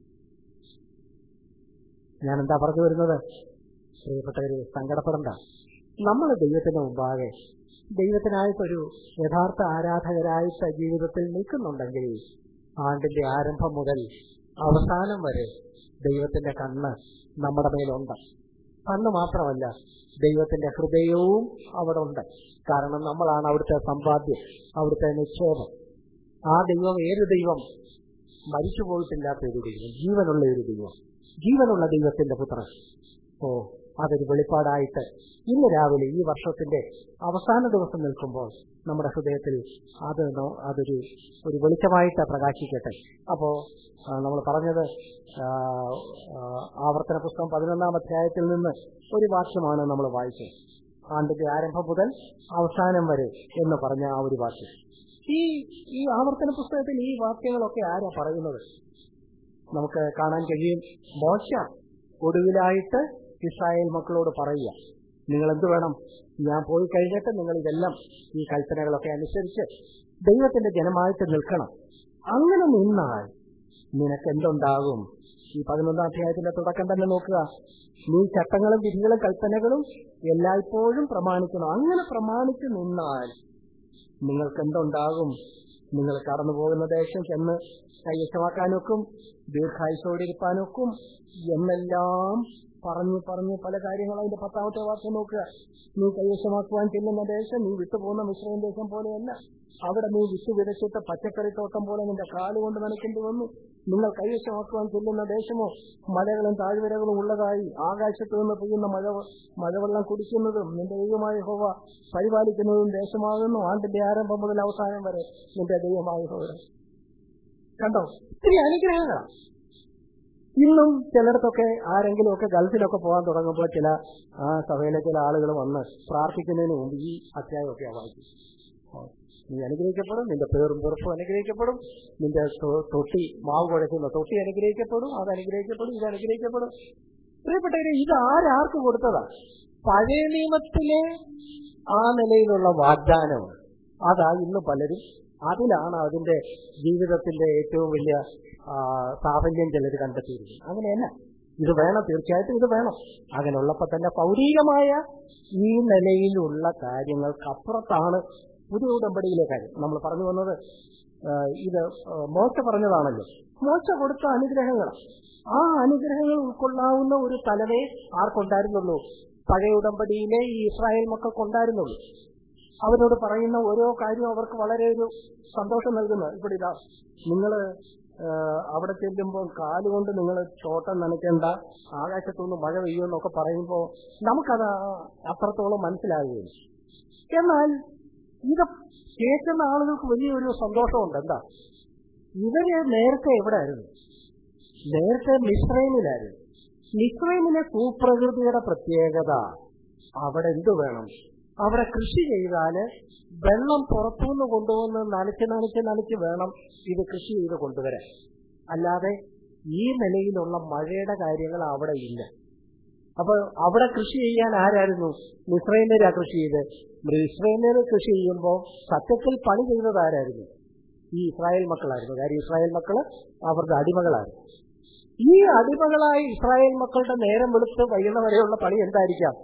ഞാൻ എന്താ പറഞ്ഞു വരുന്നത് പ്രിയപ്പെട്ടവര് സങ്കടപ്പെടണ്ട നമ്മൾ ദൈവത്തിന് മുമ്പാകെ ദൈവത്തിനായിട്ടൊരു യഥാർത്ഥ ആരാധകരായിട്ട് ജീവിതത്തിൽ നിൽക്കുന്നുണ്ടെങ്കിൽ ആണ്ടിന്റെ ആരംഭം മുതൽ അവസാനം വരെ ദൈവത്തിന്റെ കണ്ണ് നമ്മുടെ മേലുണ്ട് കണ്ണ് മാത്രമല്ല ദൈവത്തിന്റെ ഹൃദയവും അവിടെ ഉണ്ട് കാരണം നമ്മളാണ് അവിടുത്തെ സമ്പാദ്യം അവിടുത്തെ നിക്ഷേപം ആ ദൈവം ഏത് ദൈവം മരിച്ചു പോയിട്ടില്ലാത്ത ഒരു ദൈവം ജീവനുള്ള ഒരു ദൈവം ജീവനുള്ള ദൈവത്തിന്റെ പുത്രൻ ഓ അതൊരു വെളിപ്പാടായിട്ട് ഇന്ന് രാവിലെ ഈ വർഷത്തിന്റെ അവസാന ദിവസം നിൽക്കുമ്പോൾ നമ്മുടെ ഹൃദയത്തിൽ അത് നോ- അതൊരു ഒരു വെളിച്ചമായിട്ട് പ്രകാശിക്കട്ടെ അപ്പോ നമ്മൾ പറഞ്ഞത് ആ, ആ, ആവർത്തന പുസ്തകം പതിനൊന്നാം അധ്യായത്തിൽ നിന്ന് ഒരു വാക്യമാണ് നമ്മൾ വായിച്ചത് ആണ്ടിന്റെ ആരംഭം മുതൽ അവസാനം വരെ എന്ന് പറഞ്ഞ ആ ഒരു വാക്യം ഈ ഈ ആവർത്തന പുസ്തകത്തിൽ ഈ വാക്യങ്ങളൊക്കെ ആരാ പറയുന്നത് നമുക്ക് കാണാൻ കഴിയും മോശ ഒടുവിലായിട്ട് ഇസ്രായേൽ മക്കളോട് പറയുക നിങ്ങൾ എന്ത് വേണം ഞാൻ പോയി കഴിഞ്ഞിട്ട് നിങ്ങൾ ഇതെല്ലാം ഈ കൽപ്പനകളൊക്കെ അനുസരിച്ച് ദൈവത്തിന്റെ ജനമായിട്ട് നിൽക്കണം അങ്ങനെ നിന്നാൽ നിനക്കെന്തുണ്ടാകും ഈ പതിനൊന്നാം അധ്യായത്തിന്റെ തുടക്കം തന്നെ നോക്കുക നീ ചട്ടങ്ങളും വിധികളും കൽപ്പനകളും എല്ലായ്പ്പോഴും പ്രമാണിക്കണം അങ്ങനെ പ്രമാണിച്ചു നിന്നാൽ നിങ്ങൾക്ക് എന്തുണ്ടാകും നിങ്ങൾ കടന്നു പോകുന്ന ദേശം ചെന്ന് കൈവശമാക്കാനൊക്കും ദീർഘായുസോടിരിപ്പാനൊക്കും എന്നെല്ലാം പറഞ്ഞു പറഞ്ഞു പല കാര്യങ്ങളും അതിന്റെ പത്താമത്തെ വാക്യം നോക്കുക നീ കൈവശമാക്കുവാൻ ചെല്ലുന്ന ദേശം നീ വിട്ടുപോകുന്ന മിശ്രയും ദേശം പോലെയല്ല അവിടെ നീ വിട്ടു വിതച്ചിട്ട് പച്ചക്കറിത്തോട്ടം പോലെ നിന്റെ കാലുകൊണ്ട് നനയ്ക്കേണ്ടി വന്നു നിങ്ങൾ കൈവശമാക്കുവാൻ ചെല്ലുന്ന ദേശമോ മലകളും താഴ്വരകളും ഉള്ളതായി ആകാശത്ത് നിന്ന് പെയ്യുന്ന മഴ മഴവെള്ളം കുടിക്കുന്നതും നിന്റെ ദൈവമായ ഹോവ പരിപാലിക്കുന്നതും ദേശമാകുന്നു ആണ്ടിന്റെ ആരംഭം മുതൽ അവസാനം വരെ നിന്റെ ദൈവമായ ഹോവ കണ്ടോ ഇത്തിരി അനുഗ്രഹങ്ങളാണ് ഇന്നും ചിലയിടത്തൊക്കെ ആരെങ്കിലും ഒക്കെ ഗൾഫിലൊക്കെ പോകാൻ തുടങ്ങുമ്പോൾ ചില ആ സഭയിലെ ചില ആളുകൾ വന്ന് പ്രാർത്ഥിക്കുന്നതിന് മുമ്പ് ഈ അധ്യായമൊക്കെ വായിക്കും നീ അനുഗ്രഹിക്കപ്പെടും നിന്റെ പേറും പുറപ്പും അനുഗ്രഹിക്കപ്പെടും നിന്റെ തൊട്ടി മാവ് കുഴക്കുന്ന തൊട്ടി അനുഗ്രഹിക്കപ്പെടും അത് അനുഗ്രഹിക്കപ്പെടും ഇത് അനുഗ്രഹിക്കപ്പെടും പ്രിയപ്പെട്ടവരെ ഇത് ആരാർക്ക് കൊടുത്തതാ പഴയ നിയമത്തിലെ ആ നിലയിലുള്ള വാഗ്ദാനമാണ് അതാ ഇന്ന് പലരും അതിലാണ് അതിന്റെ ജീവിതത്തിന്റെ ഏറ്റവും വലിയ സാഫല്യം ചിലർ കണ്ടെത്തിയിരിക്കുന്നത് അങ്ങനെയല്ല ഇത് വേണം തീർച്ചയായിട്ടും ഇത് വേണം അങ്ങനെയുള്ളപ്പോ തന്നെ ഭൗതികമായ ഈ നിലയിലുള്ള കാര്യങ്ങൾക്കപ്പുറത്താണ് പുതിയ ഉടമ്പടിയിലെ കാര്യം നമ്മൾ പറഞ്ഞു വന്നത് ഇത് മോശ പറഞ്ഞതാണല്ലോ മോശ കൊടുത്ത അനുഗ്രഹങ്ങൾ ആ അനുഗ്രഹങ്ങൾ ഉൾക്കൊള്ളാവുന്ന ഒരു തലവേ ആർക്കുണ്ടായിരുന്നുള്ളൂ പഴയ ഉടമ്പടിയിലെ ഈ ഇസ്രായേൽ മക്കൾക്കുണ്ടായിരുന്നുള്ളൂ അവരോട് പറയുന്ന ഓരോ കാര്യവും അവർക്ക് വളരെ ഒരു സന്തോഷം നൽകുന്നത് ഇവിടെ ഇതാ നിങ്ങള് അവിടെ ചെല്ലുമ്പോൾ കാലുകൊണ്ട് നിങ്ങൾ തോട്ടം നനയ്ക്കേണ്ട ആകാശത്തുനിന്ന് മഴ പെയ്യുമെന്നൊക്കെ പറയുമ്പോൾ നമുക്കത് അത്രത്തോളം മനസ്സിലാകുകയില്ല എന്നാൽ ഇത് കേൾക്കുന്ന ആളുകൾക്ക് വലിയൊരു സന്തോഷമുണ്ട് എന്താ ഇവര് നേരത്തെ എവിടെ ആയിരുന്നു നേരത്തെ മിശ്രൈമിലായിരുന്നു മിശ്രൈമിലെ ഭൂപ്രകൃതിയുടെ പ്രത്യേകത അവിടെ എന്തു വേണം അവിടെ കൃഷി ചെയ്താല് വെള്ളം പുറത്തുനിന്ന് കൊണ്ടുവന്ന് നനച്ച് നനച്ച് നനച്ച് വേണം ഇത് കൃഷി ചെയ്ത് കൊണ്ടുവരാൻ അല്ലാതെ ഈ നിലയിലുള്ള മഴയുടെ കാര്യങ്ങൾ അവിടെ ഇല്ല അപ്പൊ അവിടെ കൃഷി ചെയ്യാൻ ആരായിരുന്നു മിശ്രൈനരാ കൃഷി ചെയ്ത് മിശ്രൈനർ കൃഷി ചെയ്യുമ്പോൾ സത്യത്തിൽ പണി ചെയ്തത് ആരായിരുന്നു ഈ ഇസ്രായേൽ മക്കളായിരുന്നു കാര്യം ഇസ്രായേൽ മക്കള് അവരുടെ അടിമകളായിരുന്നു ഈ അടിമകളായ ഇസ്രായേൽ മക്കളുടെ നേരം വെളുത്ത് വൈകുന്ന വരെയുള്ള പണി എന്തായിരിക്കാം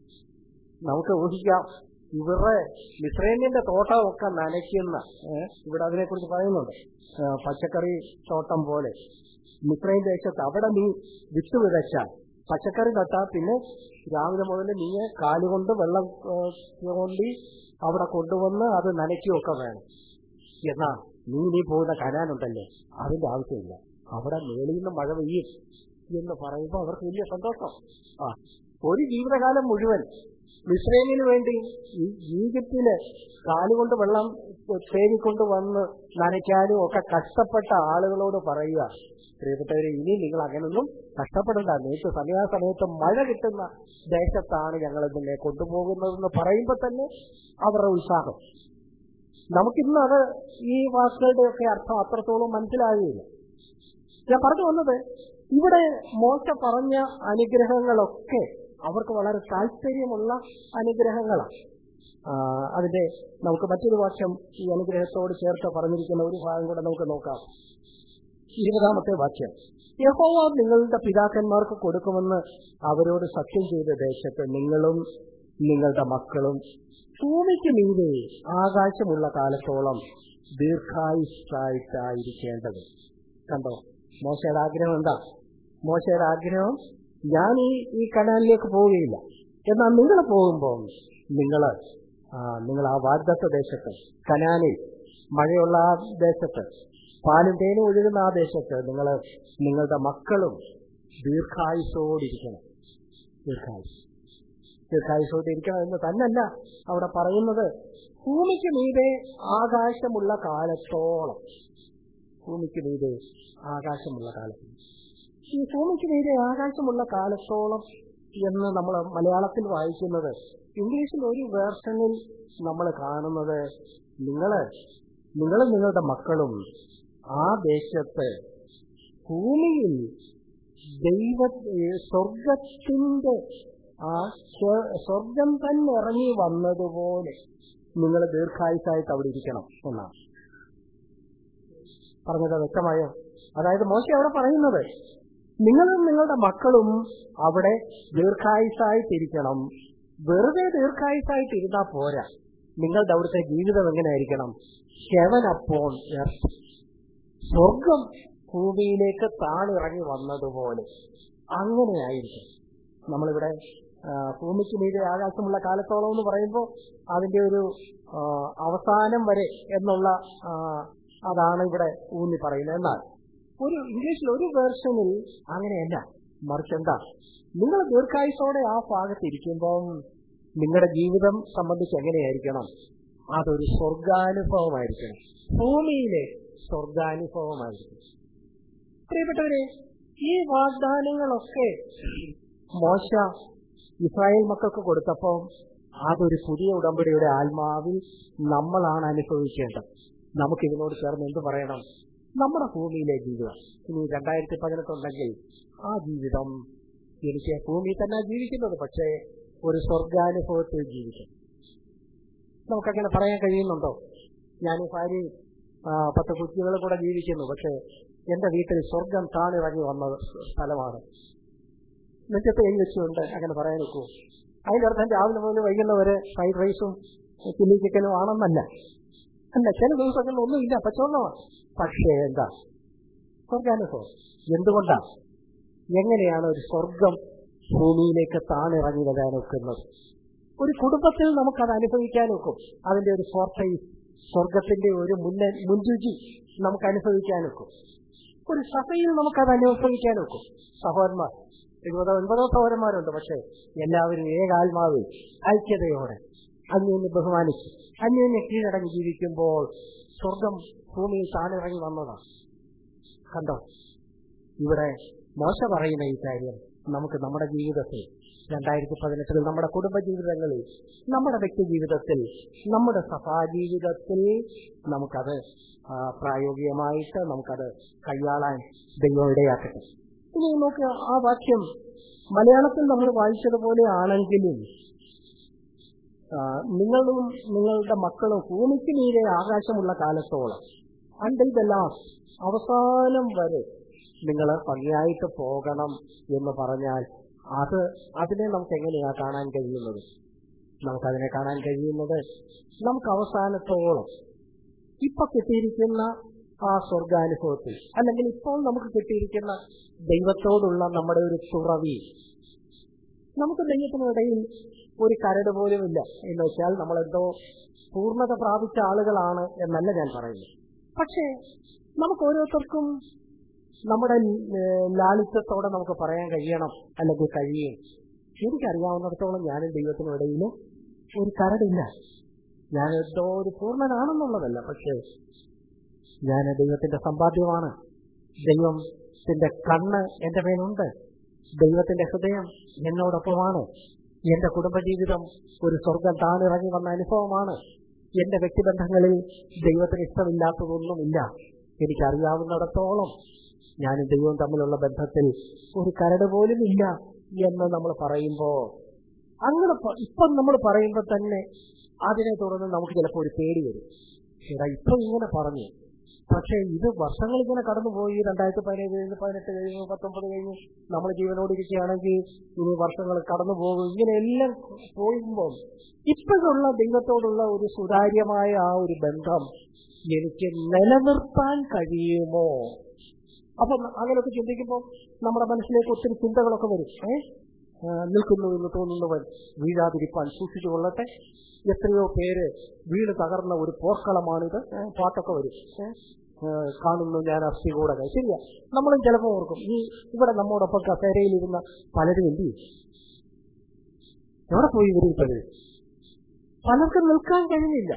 നമുക്ക് ഊഹിക്കാം ഇവരുടെ മിശ്രൈന്യന്റെ തോട്ടമൊക്കെ നനയ്ക്കുന്ന ഇവിടെ അതിനെക്കുറിച്ച് പറയുന്നുണ്ട് പച്ചക്കറി തോട്ടം പോലെ മിശ്രൈൻ ദേശത്ത് അവിടെ നീ വിത്ത് വിതച്ചാൽ പച്ചക്കറി നട്ടാൽ പിന്നെ രാവിലെ മുതൽ നീ കാലുകൊണ്ട് വെള്ളം കൊണ്ടി അവിടെ കൊണ്ടുവന്ന് അത് നനയ്ക്കുകയൊക്കെ വേണം എന്നാ നീ നീ പോകുന്ന കനാനുണ്ടല്ലോ അതിന്റെ ആവശ്യമില്ല അവിടെ മേളിൽ നിന്ന് മഴ പെയ്യും എന്ന് പറയുമ്പോൾ അവർക്ക് വലിയ സന്തോഷം ആ ഒരു ജീവിതകാലം മുഴുവൻ മിശ്രൈമിന് വേണ്ടി ഈജിപ്തില് കാലുകൊണ്ട് വെള്ളം തേടിക്കൊണ്ട് വന്ന് നനയ്ക്കാനും ഒക്കെ കഷ്ടപ്പെട്ട ആളുകളോട് പറയുക പ്രിയപ്പെട്ടവരെ ഇനി നിങ്ങൾ അങ്ങനൊന്നും കഷ്ടപ്പെടണ്ട നിങ്ങൾക്ക് സമയാസമയത്ത് മഴ കിട്ടുന്ന ദേശത്താണ് ഞങ്ങൾ ഇതിനെ കൊണ്ടുപോകുന്നതെന്ന് പറയുമ്പോൾ തന്നെ അവരുടെ ഉത്സാഹം നമുക്കിന്ന് അത് ഈ വാക്കുകളുടെ ഒക്കെ അർത്ഥം അത്രത്തോളം മനസ്സിലാകുകയില്ല ഞാൻ പറഞ്ഞു വന്നത് ഇവിടെ മോശ പറഞ്ഞ അനുഗ്രഹങ്ങളൊക്കെ അവർക്ക് വളരെ താല്പര്യമുള്ള അനുഗ്രഹങ്ങളാണ് അതിന്റെ നമുക്ക് മറ്റൊരു വാക്യം ഈ അനുഗ്രഹത്തോട് ചേർത്ത് പറഞ്ഞിരിക്കുന്ന ഒരു ഭാഗം കൂടെ നമുക്ക് നോക്കാം ഇരുപതാമത്തെ വാക്യം യഹോവ നിങ്ങളുടെ പിതാക്കന്മാർക്ക് കൊടുക്കുമെന്ന് അവരോട് സത്യം ചെയ്ത ദേശത്ത് നിങ്ങളും നിങ്ങളുടെ മക്കളും ഭൂമിക്ക് മീതെ ആകാശമുള്ള കാലത്തോളം ദീർഘായുസ്സായിട്ടായിരിക്കേണ്ടത് കണ്ടോ മോശയുടെ ആഗ്രഹം എന്താ മോശയുടെ ആഗ്രഹം ഞാൻ ഈ ഈ കനാലിലേക്ക് പോവുകയില്ല എന്നാൽ നിങ്ങൾ പോകുമ്പോൾ നിങ്ങൾ നിങ്ങൾ ആ വാഗ്ദത്ത ദേശത്ത് കനാലിൽ മഴയുള്ള ആ ദേശത്ത് പാലും തേനും ഒഴുകുന്ന ആ ദേശത്ത് നിങ്ങൾ നിങ്ങളുടെ മക്കളും ദീർഘായുസോടിരിക്കണം ദീർഘായുസ് ദീർഘായുസോടിരിക്കണം എന്ന് തന്നല്ല അവിടെ പറയുന്നത് ഭൂമിക്ക് മീതെ ആകാശമുള്ള കാലത്തോളം ഭൂമിക്ക് മീതെ ആകാശമുള്ള കാലത്ത് ഈ ഭൂമിക്ക് മീതെ ആകാശമുള്ള കാലത്തോളം എന്ന് നമ്മൾ മലയാളത്തിൽ വായിക്കുന്നത് ഇംഗ്ലീഷിൽ ഒരു വേർഷനിൽ നമ്മൾ കാണുന്നത് നിങ്ങള് നിങ്ങളും നിങ്ങളുടെ മക്കളും ആ ദേശത്ത് ഭൂമിയിൽ ദൈവ സ്വർഗത്തിന്റെ ആ സ്വർഗം തന്നെ ഇറങ്ങി വന്നതുപോലെ നിങ്ങൾ ദീർഘായുസായിട്ട് അവിടെ ഇരിക്കണം എന്നാണ് പറഞ്ഞത് വ്യക്തമായോ അതായത് മോശ അവിടെ പറയുന്നത് നിങ്ങളും നിങ്ങളുടെ മക്കളും അവിടെ ദീർഘായുസായിട്ടിരിക്കണം വെറുതെ ദീർഘായുസായിട്ടിരുന്നാ പോരാ നിങ്ങളുടെ അവിടുത്തെ ജീവിതം എങ്ങനെയായിരിക്കണം ഹെവൻ അപ്പോൺ എർത്ത് സ്വർഗം ഭൂമിയിലേക്ക് താണിറങ്ങി വന്നതുപോലെ അങ്ങനെയായിരിക്കും നമ്മളിവിടെ ആ, ഭൂമിക്ക് മീതെ ആകാശമുള്ള കാലത്തോളം എന്ന് പറയുമ്പോൾ അതിന്റെ ഒരു ആ, അവസാനം വരെ എന്നുള്ള ആ, അതാണ് ഇവിടെ ഊന്നി പറയുന്നത് എന്നാൽ ഒരു ഇംഗ്ലീഷിൽ ഒരു വേർഷനിൽ അങ്ങനെയല്ല മറിച്ച് എന്താ നിങ്ങൾ ദീർഘായുസോടെ ആ ഭാഗത്തിരിക്കുമ്പം നിങ്ങളുടെ ജീവിതം സംബന്ധിച്ച് എങ്ങനെയായിരിക്കണം അതൊരു സ്വർഗാനുഭവമായിരിക്കണം ഭൂമിയിലെ സ്വർഗാനുഭവമായിരിക്കും പ്രിയപ്പെട്ടവരെ ഈ വാഗ്ദാനങ്ങളൊക്കെ മോശ ഇസ്രായേൽ മക്കൾക്ക് കൊടുത്തപ്പോൾ അതൊരു പുതിയ ഉടമ്പടിയുടെ ആത്മാവിൽ നമ്മളാണ് അനുഭവിക്കേണ്ടത് നമുക്ക് ഇതിനോട് ചേർന്ന് എന്ത് പറയണം നമ്മുടെ ഭൂമിയിലെ ജീവിതം ഇനി രണ്ടായിരത്തി പതിനെട്ടുണ്ടെങ്കിൽ ആ ജീവിതം എനിക്ക് ഭൂമിയിൽ തന്നെ ജീവിക്കുന്നത് പക്ഷേ ഒരു സ്വർഗാനുഭവത്തിൽ ജീവിക്കും നമുക്കങ്ങനെ പറയാൻ കഴിയുന്നുണ്ടോ ഞാൻ ഭാര്യ പത്ത് കുട്ടികളും കൂടെ ജീവിക്കുന്നു പക്ഷേ എന്റെ വീട്ടിൽ സ്വർഗം താണിറങ്ങി വന്ന സ്ഥലമാണ് നെറ്റത്ത് കൈ വെച്ചുകൊണ്ട് അങ്ങനെ പറയാൻ നോക്കൂ അതിന്റെ അർത്ഥം രാവിലെ മുതൽ വൈകുന്നവരെ ഫ്രൈഡ് റൈസും ചില്ലി ചിക്കനും ആണെന്നല്ല അല്ല ചില ദിവസങ്ങളിൽ ഒന്നുമില്ല പച്ചവെള്ളമാണ് പക്ഷേ എന്താ സ്വർഗാനുഭവം എന്തുകൊണ്ടാ എങ്ങനെയാണ് ഒരു സ്വർഗം ഭൂമിയിലേക്ക് താണിറങ്ങി വരാൻ ഒക്കുന്നത് ഒരു കുടുംബത്തിൽ നമുക്കത് അനുഭവിക്കാൻ ഒക്കും അതിന്റെ ഒരു ഫോർട്ടൈസ് സ്വർഗത്തിന്റെ ഒരു മുന്ന മുൻരുചി നമുക്ക് അനുഭവിക്കാൻ ഒക്കും ഒരു സഭയിൽ നമുക്കത് അനുഭവിക്കാൻ ഒക്കും സഹോദരന്മാർ എഴുപതോ ഒൻപതോ സഹോദരന്മാരുണ്ട് പക്ഷേ എല്ലാവരും ഏകാത്മാവിൽ ഐക്യതയോടെ അന്യോന്യം ബഹുമാനിച്ച് അന്യോന്യം കീഴടങ്ങി ജീവിക്കുമ്പോൾ സ്വർഗം ഭൂമിയിൽ താണിറങ്ങി വന്നതാണ് കണ്ടോ ഇവിടെ മോശ പറയുന്ന ഈ കാര്യം നമുക്ക് നമ്മുടെ ജീവിതത്തിൽ രണ്ടായിരത്തി പതിനെട്ടിൽ നമ്മുടെ കുടുംബ ജീവിതങ്ങളിൽ നമ്മുടെ വ്യക്തി ജീവിതത്തിൽ നമ്മുടെ സഭാജീവിതത്തിൽ നമുക്കത് ആ, പ്രായോഗികമായിട്ട് നമുക്കത് കൈയാളാൻ ദൈവം ഇടയാക്കട്ടെ ഇനി നമുക്ക് ആ വാക്യം മലയാളത്തിൽ നമ്മൾ വായിച്ചതുപോലെ ആണെങ്കിലും ആ, നിങ്ങളും നിങ്ങളുടെ മക്കളും ഭൂമിക്ക് മീതെ ആകാശമുള്ള കാലത്തോളം അണ്ടിൽ ദ ലാസ്റ്റ് അവസാനം വരെ നിങ്ങൾ ഭംഗിയായിട്ട് പോകണം എന്ന് പറഞ്ഞാൽ അത് അതിനെ നമുക്ക് എങ്ങനെയാ കാണാൻ കഴിയുന്നത് നമുക്കതിനെ കാണാൻ കഴിയുന്നത് നമുക്ക് അവസാനത്തോളം ഇപ്പൊ കിട്ടിയിരിക്കുന്ന ആ സ്വർഗാനുഭവത്തിൽ അല്ലെങ്കിൽ ഇപ്പോൾ നമുക്ക് കിട്ടിയിരിക്കുന്ന ദൈവത്തോടുള്ള നമ്മുടെ ഒരു തുറവി നമുക്ക് ദൈവത്തിനിടയിൽ ഒരു കരട് പോലും ഇല്ല എന്ന് വെച്ചാൽ നമ്മളെന്തോ പൂർണ്ണത പ്രാപിച്ച ആളുകളാണ് എന്നല്ല ഞാൻ പറയുന്നത് പക്ഷേ നമുക്ക് ഓരോരുത്തർക്കും നമ്മുടെ ഏഹ്, ലാളിത്യത്തോടെ നമുക്ക് പറയാൻ കഴിയണം അല്ലെങ്കിൽ കഴിയും എനിക്കറിയാവുന്നിടത്തോളം ഞാനും ദൈവത്തിനിടയിൽ ഒരു കരടില്ല ഞാൻ എന്തോ ഒരു പൂർണ്ണനാണെന്നുള്ളതല്ല പക്ഷേ ഞാൻ ദൈവത്തിന്റെ സമ്പാദ്യമാണ് ദൈവത്തിന്റെ കണ്ണ് എന്റെ മേലുണ്ട് ദൈവത്തിന്റെ ഹൃദയം എന്നോടൊപ്പമാണ് എന്റെ കുടുംബജീവിതം ഒരു സ്വർഗം താണിറങ്ങി വന്ന അനുഭവമാണ് എന്റെ വ്യക്തിബന്ധങ്ങളിൽ ദൈവത്തിന് ഇഷ്ടമില്ലാത്തതൊന്നുമില്ല എനിക്കറിയാവുന്നിടത്തോളം ഞാനും ദൈവവും തമ്മിലുള്ള ബന്ധത്തിൽ ഒരു കരട് പോലും ഇല്ല എന്ന് നമ്മൾ പറയുമ്പോ അങ്ങനെ പ- ഇപ്പം നമ്മൾ പറയുമ്പോൾ തന്നെ അതിനെ തുടർന്ന് നമുക്ക് ചിലപ്പോൾ ഒരു പേടി വരും എടാ ഇപ്പൊ ഇങ്ങനെ പറഞ്ഞു പക്ഷേ ഇത് വർഷങ്ങൾ ഇങ്ങനെ കടന്നുപോയി രണ്ടായിരത്തി പതിനേഴ് കഴിഞ്ഞ് പതിനെട്ട് കഴിഞ്ഞു പത്തൊമ്പത് കഴിഞ്ഞു നമ്മൾ ജീവനോട് ഇരിക്കുകയാണെങ്കിൽ ഇനി വർഷങ്ങൾ കടന്നു പോകും ഇങ്ങനെയെല്ലാം പോകുമ്പോൾ ഇപ്പോഴുള്ള ദൈവത്തോടുള്ള ഒരു സുതാര്യമായ ആ ഒരു ബന്ധം എനിക്ക് നിലനിർത്താൻ കഴിയുമോ അപ്പൊ അങ്ങനെയൊക്കെ ചിന്തിക്കുമ്പോൾ നമ്മുടെ മനസ്സിലേക്ക് ഒത്തിരി ചിന്തകളൊക്കെ വരും ഏ ആ, നിൽക്കുന്നു എന്ന് തോന്നുന്നവൻ വീഴാതിരിപ്പാൻ സൂക്ഷിച്ചു കൊള്ളട്ടെ എത്രയോ പേര് വീണ് തകർന്ന ഒരു പോർക്കളമാണിത് ഏ, പാട്ടൊക്കെ വരും ഏ, ഏ, കാണുന്നു ഞാൻ അസ്ഥി കൂടെ ശരിയാ നമ്മളും ചിലപ്പോൾ ഓർക്കും ഈ ഇവിടെ നമ്മോടൊപ്പം കസേരയിലിരുന്ന പലരും എന്ത് ചെയ്യും എവിടെ പോയി ഇവര് ഇപ്പോഴേ പലർക്കും നിൽക്കാൻ കഴിയുന്നില്ല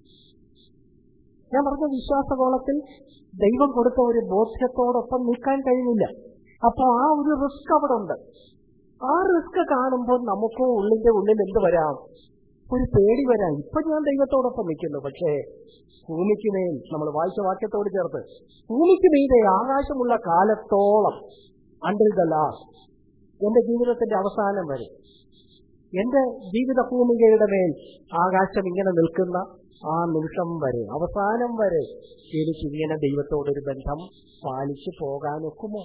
ഞാൻ പറഞ്ഞ വിശ്വാസകോളത്തിൽ ദൈവം കൊടുത്ത ഒരു ബോധ്യത്തോടൊപ്പം നിൽക്കാൻ കഴിയുന്നില്ല അപ്പൊ ആ ഒരു റിസ്ക് അവിടെ ഉണ്ട് ആ റിസ്ക് കാണുമ്പോൾ നമുക്കോ ഉള്ളിന്റെ ഉള്ളിൽ എന്ത് വരാം ഒരു പേടി വരാം ഇപ്പൊ ഞാൻ ദൈവത്തോടൊപ്പം നിൽക്കുന്നു പക്ഷേ ഭൂമിക്ക് മേൽ നമ്മൾ വായിച്ച വാക്യത്തോട് ചേർത്ത് ഭൂമിക്ക് മീതെ ആകാശമുള്ള കാലത്തോളം അണ്ടിൽ ദ ലാസ്റ്റ് എന്റെ ജീവിതത്തിന്റെ അവസാനം വരെ എന്റെ ജീവിത ഭൂമികയുടെ മേൽ ആകാശം ഇങ്ങനെ നിൽക്കുന്ന ആ നിമിഷം വരെ അവസാനം വരെ എനിക്ക് ഇങ്ങനെ ദൈവത്തോടൊരു ബന്ധം പാലിച്ചു പോകാനൊക്കുമോ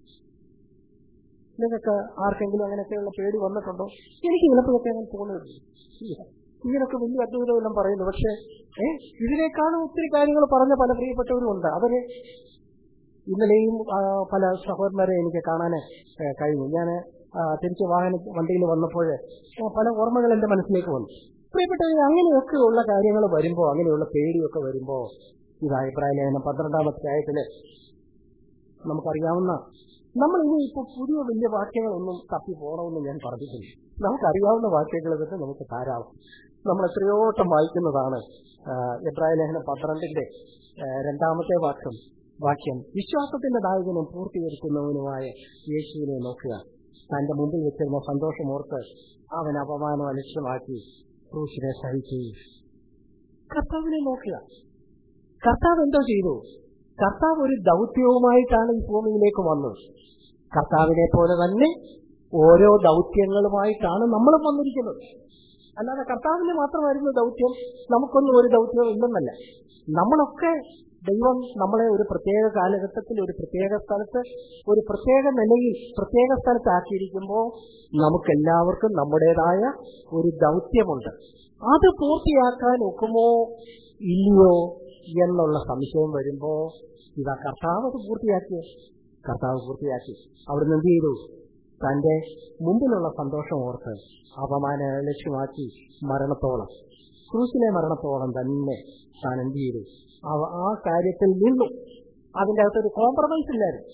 നിങ്ങൾക്ക് ആർക്കെങ്കിലും അങ്ങനെയൊക്കെയുള്ള പേടി വന്നിട്ടുണ്ടോ എനിക്ക് ചിലപ്പോഴൊക്കെ അങ്ങനെ തോന്നുന്നു ഇങ്ങനൊക്കെ വലിയ അദ്ഭുതമെല്ലാം പറയുന്നു പക്ഷെ ഏഹ് ഇതിനേക്കാളും ഒത്തിരി കാര്യങ്ങൾ പറഞ്ഞ പല പ്രിയപ്പെട്ടവരും ഉണ്ട് അവര് ഇന്നലെയും ആ, പല സഹോദരന്മാരെ എനിക്ക് കാണാൻ ഏ, കഴിഞ്ഞു ഞാൻ തിരിച്ച് വാഹന വണ്ടിയിൽ വന്നപ്പോൾ പല ഓർമ്മകൾ എന്റെ മനസ്സിലേക്ക് വന്നു പ്രിയപ്പെട്ടവർ അങ്ങനെയൊക്കെ ഉള്ള കാര്യങ്ങൾ വരുമ്പോൾ അങ്ങനെയുള്ള പേടിയൊക്കെ വരുമ്പോൾ ഇത് അഭിപ്രായ ലേഖനം പന്ത്രണ്ടാമത്തെ ആയത്തില് നമുക്കറിയാവുന്ന നമ്മൾ ഇനി ഇപ്പൊ പുതിയ വലിയ വാക്യങ്ങളൊന്നും തപ്പി പോകണമെന്ന് ഞാൻ പറഞ്ഞിട്ടില്ല നമുക്കറിയാവുന്ന വാക്യങ്ങൾ തന്നെ നമുക്ക് ധാരാളം നമ്മൾ എത്രയോട്ടം വായിക്കുന്നതാണ് ആ, എബ്രായ ലേഖനം പന്ത്രണ്ടിന്റെ ആ, രണ്ടാമത്തെ വാക്യം വാക്യം വിശ്വാസത്തിന്റെ നായകനും പൂർത്തീകരിക്കുന്നവനുമായ യേശുവിനെ നോക്കുക തന്റെ മുമ്പിൽ വെച്ചിരുന്ന സന്തോഷമോർത്ത് അവൻ അപമാനം അലക്ഷ്യമാക്കി ക്രൂശിനെ സഹിച്ചു കർത്താവിനെ നോക്കുക കർത്താവ് എന്തോ ചെയ്തു കർത്താവ് ഒരു ദൗത്യവുമായിട്ടാണ് ഈ ഭൂമിയിലേക്ക് വന്നത് കർത്താവിനെ പോലെ തന്നെ ഓരോ ദൗത്യങ്ങളുമായിട്ടാണ് നമ്മൾ വന്നിരിക്കുന്നത് അല്ലാതെ കർത്താവിന് മാത്രമായിരുന്നു ദൗത്യം നമുക്കൊന്നും ഒരു ദൗത്യവും ഇല്ലെന്നല്ല നമ്മളൊക്കെ ദൈവം നമ്മളെ ഒരു പ്രത്യേക കാലഘട്ടത്തിൽ ഒരു പ്രത്യേക സ്ഥലത്ത് ഒരു പ്രത്യേക നിലയിൽ പ്രത്യേക സ്ഥലത്താക്കിയിരിക്കുമ്പോൾ നമുക്കെല്ലാവർക്കും നമ്മുടേതായ ഒരു ദൗത്യമുണ്ട് അത് പൂർത്തിയാക്കാൻ ഒക്കുമോ ഇല്ലയോ എന്നുള്ള സംശയം വരുമ്പോ ഇതാ കർത്താവ് അത് പൂർത്തിയാക്കി കർത്താവ് പൂർത്തിയാക്കി അവിടുന്ന് എന്ത് ചെയ്തു തന്റെ മുമ്പിലുള്ള സന്തോഷം ഓർത്ത് അപമാന ലക്ഷ്യമാക്കി മരണത്തോളം ക്രൂശിലെ മരണത്തോളം തന്നെ താൻ എന്ത് ചെയ്തു അവ- ആ കാര്യത്തിൽ നിന്നു അതിന്റെ അകത്തൊരു കോംപ്രമൈസ് ഇല്ലായിരുന്നു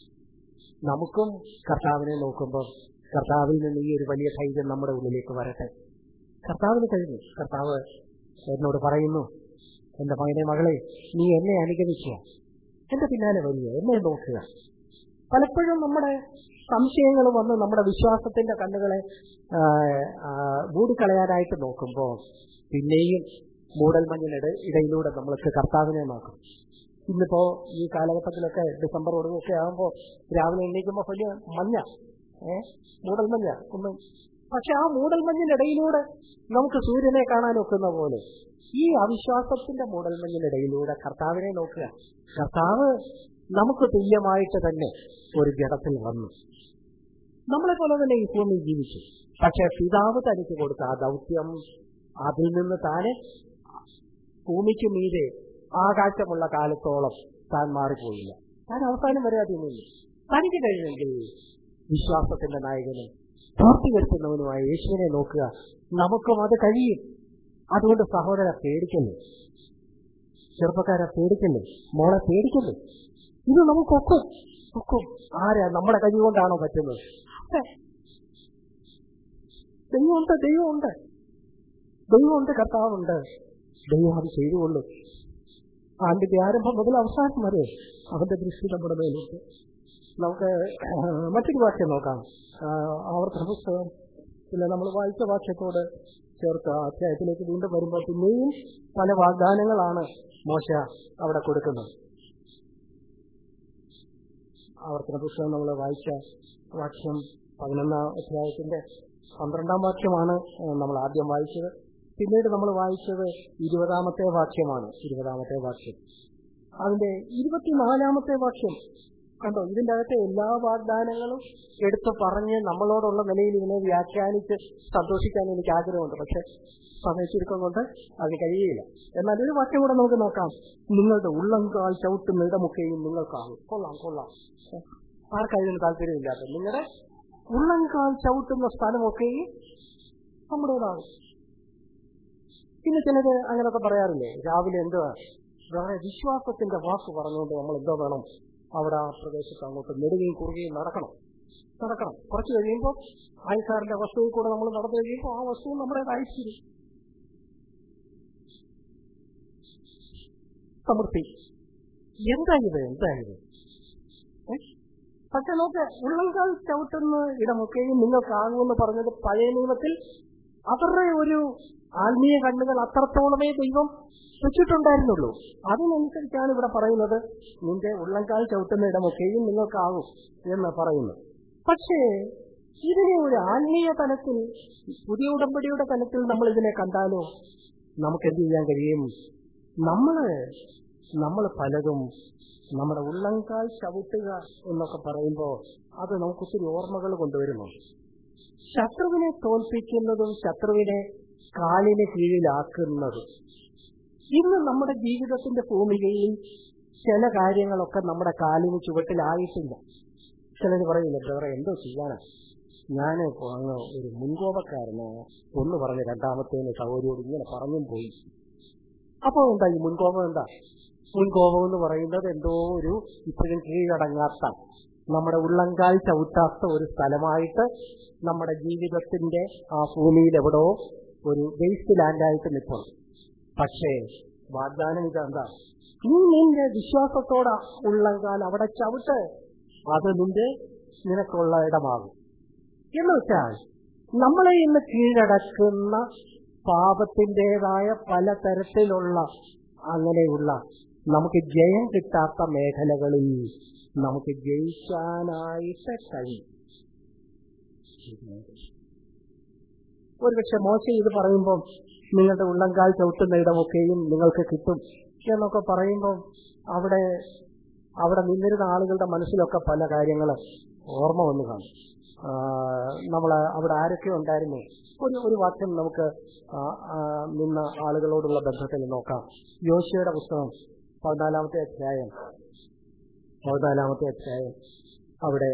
നമുക്കും കർത്താവിനെ നോക്കുമ്പോൾ കർത്താവിൽ നിന്ന് ഈ ഒരു വലിയ ധൈര്യം നമ്മുടെ ഉള്ളിലേക്ക് വരട്ടെ കർത്താവിന് കഴിഞ്ഞു കർത്താവ് എന്നോട് പറയുന്നു എന്റെ മകനെ മകളെ നീ എന്നെ അനുഗമിക്കുക എന്റെ പിന്നാലെ വരിക എന്നെ നോക്കുക പലപ്പോഴും നമ്മുടെ സംശയങ്ങൾ വന്ന് നമ്മുടെ വിശ്വാസത്തിന്റെ കണ്ണുകളെ ആ, ആ, മൂടിക്കളയാനായിട്ട് നോക്കുമ്പോൾ പിന്നെയും മൂടൽമഞ്ഞിനിട ഇടയിലൂടെ നമ്മൾക്ക് കർത്താവിനെ നോക്കും ഇന്നിപ്പോ ഈ കാലഘട്ടത്തിലൊക്കെ ഡിസംബർ ഒടുവൊക്കെ ആകുമ്പോൾ രാവിലെ എണീക്കുമ്പോൾ വലിയ മഞ്ഞ ഏ മൂടൽമഞ്ഞ ഒന്നും പക്ഷെ ആ മൂടൽമഞ്ഞിനിടയിലൂടെ നമുക്ക് സൂര്യനെ കാണാൻ ഒക്കുന്ന പോലെ ഈ അവിശ്വാസത്തിന്റെ മൂടൽമഞ്ഞിനിടയിലൂടെ കർത്താവിനെ നോക്കുക കർത്താവ് നമുക്ക് തുല്യമായിട്ട് തന്നെ ഒരു ജഡത്തിൽ വന്നു നമ്മളെ പോലെ തന്നെ ഈ ഭൂമി ജീവിച്ചു പക്ഷെ പിതാവ് തനിക്ക് കൊടുത്ത ആ ദൗത്യം അതിൽ നിന്ന് താനെ ഭൂമിക്ക് മീതെ ആകാശമുള്ള കാലത്തോളം താൻ മാറിപ്പോയില്ല താൻ അവസാനം വരെ അതിൽ നിന്നു തനിക്ക് കഴിഞ്ഞെങ്കിൽ വിശ്വാസത്തിന്റെ നായകനും പൂർത്തീകരിക്കുന്നവനുമായ യേശുവിനെ നോക്കുക നമുക്കും അത് കഴിയും അതുകൊണ്ട് സഹോദര പേടിക്കല്ലേ ചെറുപ്പക്കാരെ പേടിക്കല്ലേ മോളെ പേടിക്കല്ലേ ഇത് നമുക്കൊക്കും ഒക്കും ആരാ നമ്മുടെ കൈ കൊണ്ടാണോ പറ്റുന്നത് അതെ. ദൈവമുണ്ട് ദൈവമുണ്ട് ദൈവമുണ്ട് കർത്താവുണ്ട് ദൈവം അത് ചെയ്തുകൊള്ളും ആണ്ടിന്റെ ആരംഭം മുതൽ അവസാനം വരെ അവന്റെ ദൃഷ്ടി നമ്മുടെ മേലുണ്ട് നമുക്ക് മറ്റൊരു വാക്യം നോക്കാം ആ, ആവർത്തന പുസ്തകം പിന്നെ നമ്മൾ വായിച്ച വാക്യത്തോട് ചേർത്ത് ആ അധ്യായത്തിലേക്ക് വീണ്ടും വരുമ്പോൾ പിന്നെയും പല വാഗ്ദാനങ്ങളാണ് മോശ അവിടെ കൊടുക്കുന്നത് ആവർത്തന പുസ്തകം നമ്മൾ വായിച്ച വാക്യം പതിനൊന്നാം അധ്യായത്തിന്റെ പന്ത്രണ്ടാം വാക്യമാണ് ഏഹ്, നമ്മൾ ആദ്യം വായിച്ചത് പിന്നീട് നമ്മൾ വായിച്ചത് ഇരുപതാമത്തെ വാക്യമാണ് ഇരുപതാമത്തെ വാക്യം അതിന്റെ ഇരുപത്തിനാലാമത്തെ വാക്യം കണ്ടോ ഇതിന്റെ അകത്തെ എല്ലാ വാഗ്ദാനങ്ങളും എടുത്ത് പറഞ്ഞ് നമ്മളോടുള്ള നിലയിൽ ഇതിനെ വ്യാഖ്യാനിച്ച് സന്തോഷിക്കാൻ എനിക്ക് ആഗ്രഹമുണ്ട് പക്ഷെ സമയ ചുരുക്കം കൊണ്ട് അത് കഴിയുകയില്ല എന്നാൽ ഒരു വാക്യം കൂടെ നമുക്ക് നോക്കാം നിങ്ങളുടെ ഉള്ളംകാൽ ചവിട്ടുന്ന ഇടമൊക്കെയും നിങ്ങൾക്കാകും കൊള്ളാം കൊള്ളാം ആർക്കതിന് താല്പര്യമില്ലാത്ത നിങ്ങളുടെ ഉള്ളംകാൽ ചവിട്ടുന്ന സ്ഥലമൊക്കെയും നമ്മുടേതാകും പിന്നെ ചിലര് അങ്ങനെയൊക്കെ പറയാറില്ലേ രാവിലെ എന്തുവാ വളരെ വിശ്വാസത്തിന്റെ വാക്ക് പറഞ്ഞുകൊണ്ട് നമ്മൾ എന്തോ വേണം അവിടെ ആ പ്രദേശത്ത് അങ്ങോട്ട് നെടുകയും കുറുകയും നടക്കണം നടക്കണം കുറച്ച് കഴിയുമ്പോൾ ആൾക്കാരുടെ വസ്തുവിൽ കൂടെ നമ്മൾ നടന്നു കഴിയുമ്പോൾ ആ വസ്തു നമ്മുടേതായിത്തീരും സമൃദ്ധി എന്താ ഇത് എന്താ ഇത് ഏ? പക്ഷെ നോക്ക് ഉള്ളംകാൽ ചവിട്ടുന്ന ഇടമൊക്കെയും നിങ്ങൾക്കാകുമെന്ന് പറഞ്ഞത് പഴയ നിയമത്തിൽ അവരുടെ ഒരു ആത്മീയ കണ്ണുകൾ അത്രത്തോളമേ ദൈവം വെച്ചിട്ടുണ്ടായിരുന്നുള്ളൂ അതിനനുസരിച്ചാണ് ഇവിടെ പറയുന്നത് നിന്റെ ഉള്ളംകാൽ ചവിട്ടുന്ന ഇടമൊക്കെയും നിങ്ങൾക്കാകും എന്ന് പറയുന്നു പക്ഷേ ഇതിനെ ഒരു ആത്മീയ തലത്തിൽ പുതിയ ഉടമ്പടിയുടെ തലത്തിൽ നമ്മൾ ഇതിനെ കണ്ടാലോ നമുക്ക് എന്ത് ചെയ്യാൻ കഴിയും നമ്മള് നമ്മൾ പലതും നമ്മുടെ ഉള്ളങ്കാൽ ചവിട്ടുക എന്നൊക്കെ പറയുമ്പോൾ അത് നമുക്ക് ഒത്തിരി ഓർമ്മകൾ കൊണ്ടുവരുന്നു ശത്രുവിനെ തോൽപ്പിക്കുന്നതും ശത്രുവിനെ കാലിന് കീഴിലാക്കുന്നതും ഇന്ന് നമ്മുടെ ജീവിതത്തിന്റെ ഭൂമികയിൽ ചില കാര്യങ്ങളൊക്കെ നമ്മുടെ കാലിന് ചുവട്ടിലായിട്ടില്ല ചിലർ പറയില്ല ബ്രദറെ എന്തോ ചെയ്യാനാ ഞാൻ അങ്ങ് ഒരു മുൻകോപക്കാരന് ഒന്ന് പറഞ്ഞ് രണ്ടാമത്തേന് സൗകര്യോട് ഇങ്ങനെ പറഞ്ഞും പോയി അപ്പോൾ എന്താ ഈ മുൻകോപം എന്താ മുൻകോപം എന്ന് പറയുന്നത് എന്തോ ഒരു ഇപ്പോഴും കീഴടങ്ങാത്ത നമ്മുടെ ഉള്ളങ്കാൽ ചവിട്ടാത്ത ഒരു സ്ഥലമായിട്ട് നമ്മുടെ ജീവിതത്തിന്റെ ആ ഭൂമിയിൽ എവിടോ ഒരു വേസ്റ്റ് ലാൻഡായിട്ട് നിൽക്കണം പക്ഷേ വാഗ്ദാനം ഇതെന്താ നീ നിന്റെ വിശ്വാസത്തോടെ ഉള്ളങ്കാൽ അവിടെ ചവിട്ട് അത് നിന്റെ നിനക്കുള്ള ഇടമാകും എന്ന് വെച്ചാൽ നമ്മളെ ഇന്ന് കീഴടക്കുന്ന പാപത്തിൻ്റെതായ പലതരത്തിലുള്ള അങ്ങനെയുള്ള നമുക്ക് ജയം കിട്ടാത്ത മേഖലകളിൽ നമുക്ക് ജയിക്കാനായിട്ട് കഴിയും ഒരുപക്ഷെ മോശ ഇത് പറയുമ്പോൾ നിങ്ങളുടെ ഉള്ളങ്കാൽ ചവിട്ടുന്ന ഇടമൊക്കെയും നിങ്ങൾക്ക് കിട്ടും എന്നൊക്കെ പറയുമ്പോൾ അവിടെ അവിടെ നിന്നിരുന്ന ആളുകളുടെ മനസ്സിലൊക്കെ പല കാര്യങ്ങൾ ഓർമ്മ വന്നു കാണും നമ്മൾ അവിടെ ആരൊക്കെ ഉണ്ടായിരുന്നു ഒരു ഒരു വാക്യം നമുക്ക് നിന്ന ആളുകളോടുള്ള ബന്ധത്തിൽ നോക്കാം യോശിയുടെ പുസ്തകം പതിനാലാമത്തെ അധ്യായം പതിനാലാമത്തെ അധ്യായം അവിടെ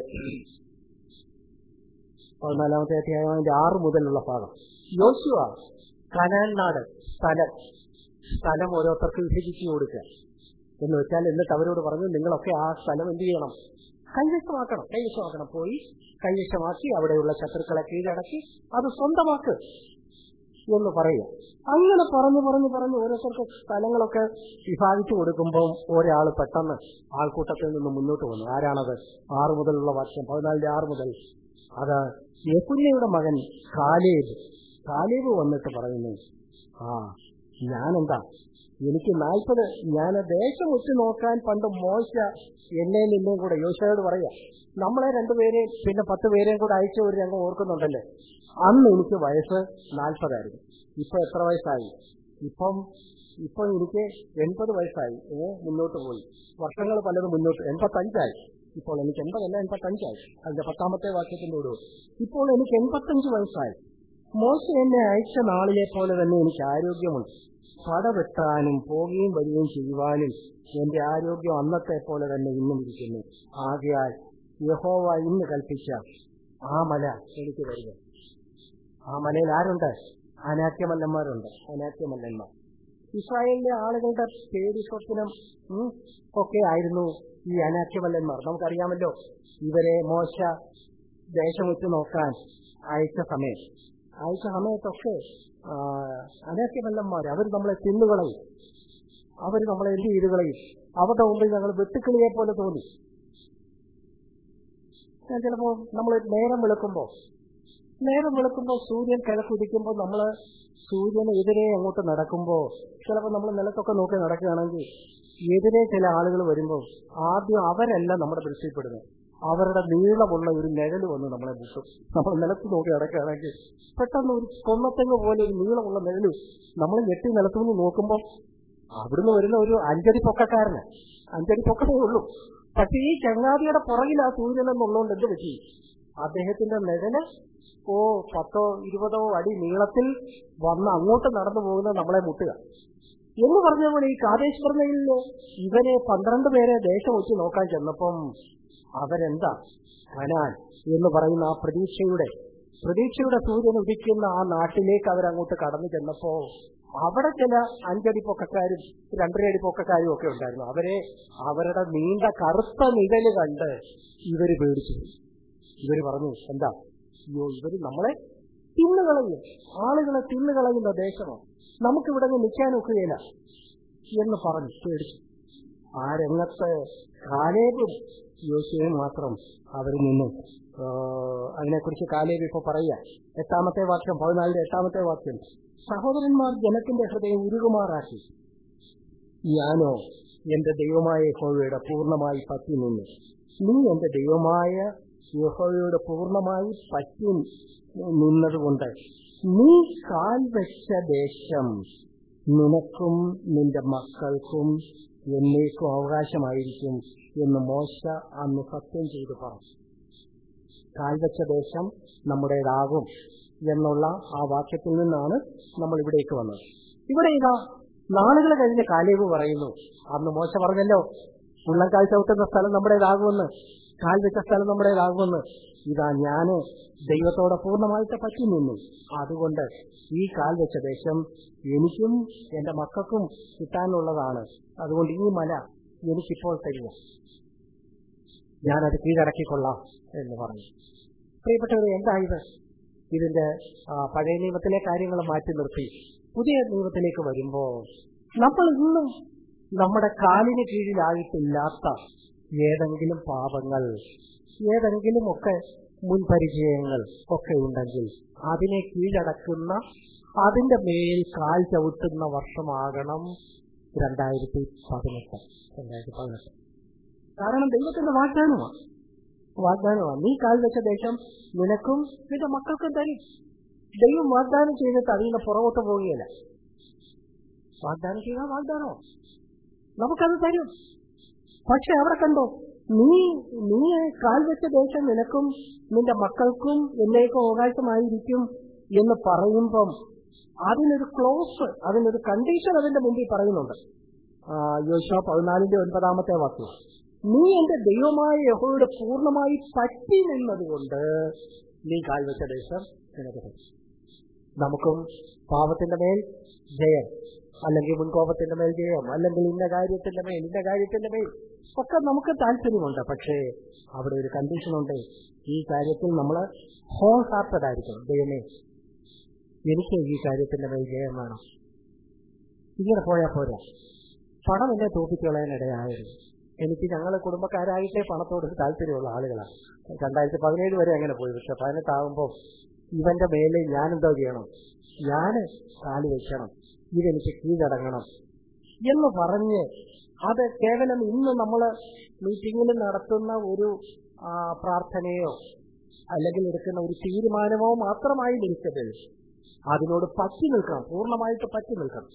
പതിനാലാമത്തെ അധ്യായം അതിന്റെ ആറ് മുതലുള്ള ഭാഗം യോശുവ കനാൻ നാട് സ്ഥലം സ്ഥലം ഓരോരുത്തർക്ക് വിഭജിച്ചു കൊടുക്കുക എന്ന് വെച്ചാൽ എന്നിട്ട് അവരോട് പറഞ്ഞു നിങ്ങളൊക്കെ ആ സ്ഥലം എന്ത് ചെയ്യണം കൈവശമാക്കണം കൈവശമാക്കണം പോയി കൈവശമാക്കി അവിടെയുള്ള ശത്രുക്കളെ കീഴടക്കി അത് സ്വന്തമാക്ക് എന്ന് പറയുക അങ്ങനെ പറഞ്ഞു പറഞ്ഞു പറഞ്ഞു ഓരോരുത്തർക്ക് സ്ഥലങ്ങളൊക്കെ വിഭാഗിച്ചു കൊടുക്കുമ്പോൾ ഒരാൾ പെട്ടെന്ന് ആൾക്കൂട്ടത്തിൽ നിന്ന് മുന്നോട്ട് വന്നു ആരാണത് ആറ് മുതലുള്ള വർഷം പതിനാലിന്റെ ആറ് മുതൽ അത് യഫുല്ലയുടെ മകൻ കാലേബ് കാലേബ് വന്നിട്ട് പറയുന്നു ആ ഞാനെന്താ എനിക്ക് നാൽപ്പത് ഞാൻ ദേശം ഉറ്റു നോക്കാൻ പണ്ട് മോശ എന്നെ നിന്നെയും കൂടെ യോശയോട് പറയാ നമ്മളെ രണ്ടുപേരെയും പിന്നെ പത്ത് പേരെയും കൂടെ അയച്ച ഒരു രംഗം ഓർക്കുന്നുണ്ടല്ലേ അന്ന് എനിക്ക് വയസ്സ് നാൽപ്പതായിരുന്നു ഇപ്പൊ എത്ര വയസ്സായി ഇപ്പം ഇപ്പൊ എനിക്ക് എൺപത് വയസ്സായി ഏ മുന്നോട്ട് പോയി വർഷങ്ങൾ പലതും മുന്നോട്ട് എൺപത്തഞ്ചായി ഇപ്പോൾ എനിക്ക് എൺപതല്ല എൺപത്തഞ്ചായി അതിന്റെ പത്താമത്തെ വാക്യത്തിന്റെ ഒരു ഇപ്പോൾ എനിക്ക് എൺപത്തഞ്ച് വയസ്സായി മോശ എന്നെ അയച്ച നാളിലെ പോലെ തന്നെ എനിക്ക് ആരോഗ്യമുണ്ട് പടവെട്ടാനും പോവുകയും വരികയും ചെയ്യുവാനും എന്റെ ആരോഗ്യം അന്നത്തെ പോലെ തന്നെ ഇന്നും ഇരിക്കുന്നു ആകയാൽ യഹോവ ഇന്ന് കൽപ്പിച്ച ആ മല എനിക്ക് വരിക ആ മലയിൽ ആരുണ്ട് അനാട്യമല്ലന്മാരുണ്ട് അനാട്യമല്ലന്മാർ ഇസ്രായേലിലെ ആളുകളുടെ പേടി സ്വപ്നം ഒക്കെ ആയിരുന്നു ഈ അനാട്യമല്ലന്മാർ നമുക്കറിയാമല്ലോ ഇവരെ മോശ ദേശം വെച്ച് നോക്കാൻ അയച്ച സമയം അയച്ച സമയത്തൊക്കെ അനാട്യമല്ലന്മാർ അവർ നമ്മളെ തിന്നുകളയും അവർ നമ്മളെ എന്ത് ചെയ്ത് കളയും അവരുടെ മുമ്പിൽ ഞങ്ങൾ വെട്ടുക്കിളിയെ പോലെ തോന്നി ഞാൻ ചിലപ്പോ നമ്മൾ നേരം വെളുക്കുമ്പോ നേരം വെളുക്കുമ്പോൾ സൂര്യൻ കിഴക്കുദിക്കുമ്പോൾ നമ്മൾ സൂര്യന് എതിരെ അങ്ങോട്ട് നടക്കുമ്പോൾ ചിലപ്പോൾ നമ്മൾ നിലത്തൊക്കെ നോക്കി നടക്കുകയാണെങ്കിൽ എതിരെ ചില ആളുകൾ വരുമ്പോൾ ആദ്യം അവരല്ല നമ്മുടെ ദൃശ്യപ്പെടുന്നത് അവരുടെ നീളമുള്ള ഒരു നിഴൽ വന്ന് നമ്മളെ മുട്ടും നമ്മൾ നിലത്ത് നോക്കി നടക്കുകയാണെങ്കിൽ പെട്ടെന്ന് ഒരു കൊന്നത്തെങ്ങ് പോലെ ഒരു നീളമുള്ള നിഴല് നമ്മൾ ഞെട്ടി നിലത്തുനിന്ന് നോക്കുമ്പോൾ അവിടുന്ന് വരുന്ന ഒരു അഞ്ചടി പൊക്കക്കാരന് അഞ്ചടി പൊക്കത്തേ ഉള്ളൂ പക്ഷെ ഈ ചങ്ങാതിയുടെ പുറകിൽ ആ സൂര്യൻ എന്നുള്ളതുകൊണ്ട് എന്ത് പറ്റി അദ്ദേഹത്തിന്റെ നിഴല് ഓ പത്തോ ഇരുപതോ അടി നീളത്തിൽ വന്ന് അങ്ങോട്ട് നടന്നു പോകുന്നത് നമ്മളെ മുട്ടുക എന്ന് പറഞ്ഞ പോലെ ഈ കാതേശ് പറഞ്ഞയിൽ ഇവരെ പന്ത്രണ്ട് പേരെ ദേശം വെച്ച് നോക്കാൻ ചെന്നപ്പം അവരെന്താ കനാൻ എന്ന് പറയുന്ന ആ പ്രതീക്ഷയുടെ പ്രതീക്ഷയുടെ സൂര്യൻ ഉദിക്കുന്ന ആ നാട്ടിലേക്ക് അവരങ്ങോട്ട് കടന്നു ചെന്നപ്പോ അവിടെ ചില അഞ്ചടി പൊക്കക്കാരും രണ്ടരയടി പൊക്കക്കാരും ഒക്കെ ഉണ്ടായിരുന്നു അവരെ അവരുടെ നീണ്ട കറുത്ത നിഴല് കണ്ട് ഇവര് പേടിച്ചു ഇവര് പറഞ്ഞു എന്താ അയ്യോ ഇവര് നമ്മളെ തിന്നുകളയും ആളുകളെ തിന്നുകളയുന്ന ദേശമാണ് നമുക്കിവിടെ നിന്ന് നിൽക്കാൻ ഒക്കുകയില്ല എന്ന് പറഞ്ഞു പേടിച്ചു ആ രംഗത്ത് കാലേബും യോശുവും മാത്രം അവരിൽ നിന്നും അതിനെക്കുറിച്ച് കാലേബ് ഇപ്പൊ പറയുക എട്ടാമത്തെ വാക്യം പതിനാലിന്റെ എട്ടാമത്തെ വാക്യം സഹോദരന്മാർ ജനത്തിന്റെ ഹൃദയം ഉരുകുമാറാക്കി ഞാനോ എന്റെ ദൈവമായ യഹോവയുടെ പൂർണ്ണമായി പറ്റി നിന്നു നീ എന്റെ ദൈവമായ യഹോവയോട് പൂർണ്ണമായി പറ്റി നിന്നതുകൊണ്ട് നീ കാൽ വെച്ച ദേശം നിനക്കും നിന്റെ മക്കൾക്കും എന്നേക്കും അവകാശമായിരിക്കും എന്ന് മോശ അന്ന് സത്യം ചെയ്തു പറഞ്ഞു കാൽവെച്ച ദേശം നമ്മുടേതാകും എന്നുള്ള ആ വാക്യത്തിൽ നിന്നാണ് നമ്മൾ ഇവിടേക്ക് വന്നത് ഇവിടെ ഇതാ നാളുകൾ കഴിഞ്ഞ് കാലേബ് പറയുന്നു അന്ന് മോശ പറഞ്ഞല്ലോ ഉള്ളംകാൽ ചവിട്ടുന്ന സ്ഥലം നമ്മുടേതാകുമെന്ന് കാൽ വെച്ച സ്ഥലം നമ്മുടേതാകുമെന്ന് ഇതാ ഞാന് ദൈവത്തോടെ പൂർണ്ണമായിട്ട് പറ്റി നിന്നു അതുകൊണ്ട് ഈ കാൽ വെച്ച ദേശം എനിക്കും എന്റെ മക്കൾക്കും കിട്ടാനുള്ളതാണ് അതുകൊണ്ട് ഈ മല എനിക്കിപ്പോൾ തരിക ഞാനത് കീഴടക്കിക്കൊള്ളാം എന്ന് പറഞ്ഞു പ്രിയപ്പെട്ടവരെ എന്താ ഇത് ഇതിന്റെ ആ, പഴയ നിയമത്തിലെ കാര്യങ്ങൾ മാറ്റി നിർത്തി പുതിയ നിയമത്തിലേക്ക് വരുമ്പോ നമ്മൾ ഇന്നും നമ്മുടെ കാലിന് കീഴിലായിട്ടില്ലാത്ത ഏതെങ്കിലും പാപങ്ങൾ ഏതെങ്കിലും ഒക്കെ മുൻപരിചയങ്ങൾ ഒക്കെ ഉണ്ടെങ്കിൽ അതിനെ കീഴടക്കുന്ന അതിന്റെ മേൽ കാൽ ചവിട്ടുന്ന വർഷമാകണം രണ്ടായിരത്തി പതിനെട്ട് രണ്ടായിരത്തി പതിനെട്ട് കാരണം ദൈവത്തിന്റെ വാഗ്ദാനമാണ് വാഗ്ദാനമാണ് നീ കാൽ വെച്ച ദേശം നിനക്കും നിന്റെ മക്കൾക്കും തരും ദൈവം വാഗ്ദാനം ചെയ്തിട്ട് അതിൽ നിന്ന് പുറകോട്ട് പോവുകയില്ല വാഗ്ദാനം ചെയ്താൽ വാഗ്ദാനമാണ് നമുക്കത് തരും പക്ഷെ അവിടെ കണ്ടോ നീ നീ കാൽ വെച്ച ദേശം നിനക്കും നിന്റെ മക്കൾക്കും എന്നേക്കും അവകാശമായിരിക്കും എന്ന് പറയുമ്പം അതിനൊരു ക്ലോസ് അതിനൊരു കണ്ടീഷൻ അതിന്റെ മുമ്പിൽ പറയുന്നുണ്ട് യോശോ പതിനാലിന്റെ ഒൻപതാമത്തെ വാക്യം നീ എന്റെ ദൈവമായ യഹോയുടെ പൂർണ്ണമായി പറ്റി നിന്നതുകൊണ്ട് നീ കാൽവെച്ച ദേശം നിനക്ക് തരും നമുക്കും പാപത്തിന്റെ മേൽ ജയം അല്ലെങ്കിൽ മുൻകോപത്തിന്റെ മേൽ ജയം അല്ലെങ്കിൽ ഇന്ന കാര്യത്തിന്റെ മേൽ ഇന്ന കാര്യത്തിന്റെ മേൽ ഒക്കെ നമുക്ക് താല്പര്യമുണ്ട് പക്ഷേ അവിടെ ഒരു കണ്ടീഷനുണ്ട് ഈ കാര്യത്തിൽ നമ്മൾ ഹോൾ ഹാർട്ടഡ് ആയിരിക്കണം ദൈവമേ എനിക്ക് ഈ കാര്യത്തിന്റെ മേൽ ജയം വേണം ഇങ്ങനെ പോയാൽ പോരാ പണം എന്നെ തോപ്പിക്കളയാനിടയായിരുന്നു എനിക്ക് ഞങ്ങൾ കുടുംബക്കാരായിട്ടേ പണത്തോട് താല്പര്യമുള്ള ആളുകളാണ് രണ്ടായിരത്തി പതിനേഴ് വരെ അങ്ങനെ പോയി പക്ഷെ പതിനെട്ടാകുമ്പോൾ ഇവന്റെ മേലെ ഞാൻ എന്തോ ചെയ്യണം ഞാൻ കാല് വെക്കണം ഇതെനിക്ക് കീഴടങ്ങണം എന്ന് പറഞ്ഞ് അത് കേവലം ഇന്ന് നമ്മൾ മീറ്റിങ്ങിൽ നടത്തുന്ന ഒരു ആ, പ്രാർത്ഥനയോ അല്ലെങ്കിൽ എടുക്കുന്ന ഒരു തീരുമാനമോ മാത്രമായി നിൽക്കരുത് അതിനോട് പറ്റി നിൽക്കണം പൂർണ്ണമായിട്ട് പറ്റി നിൽക്കണം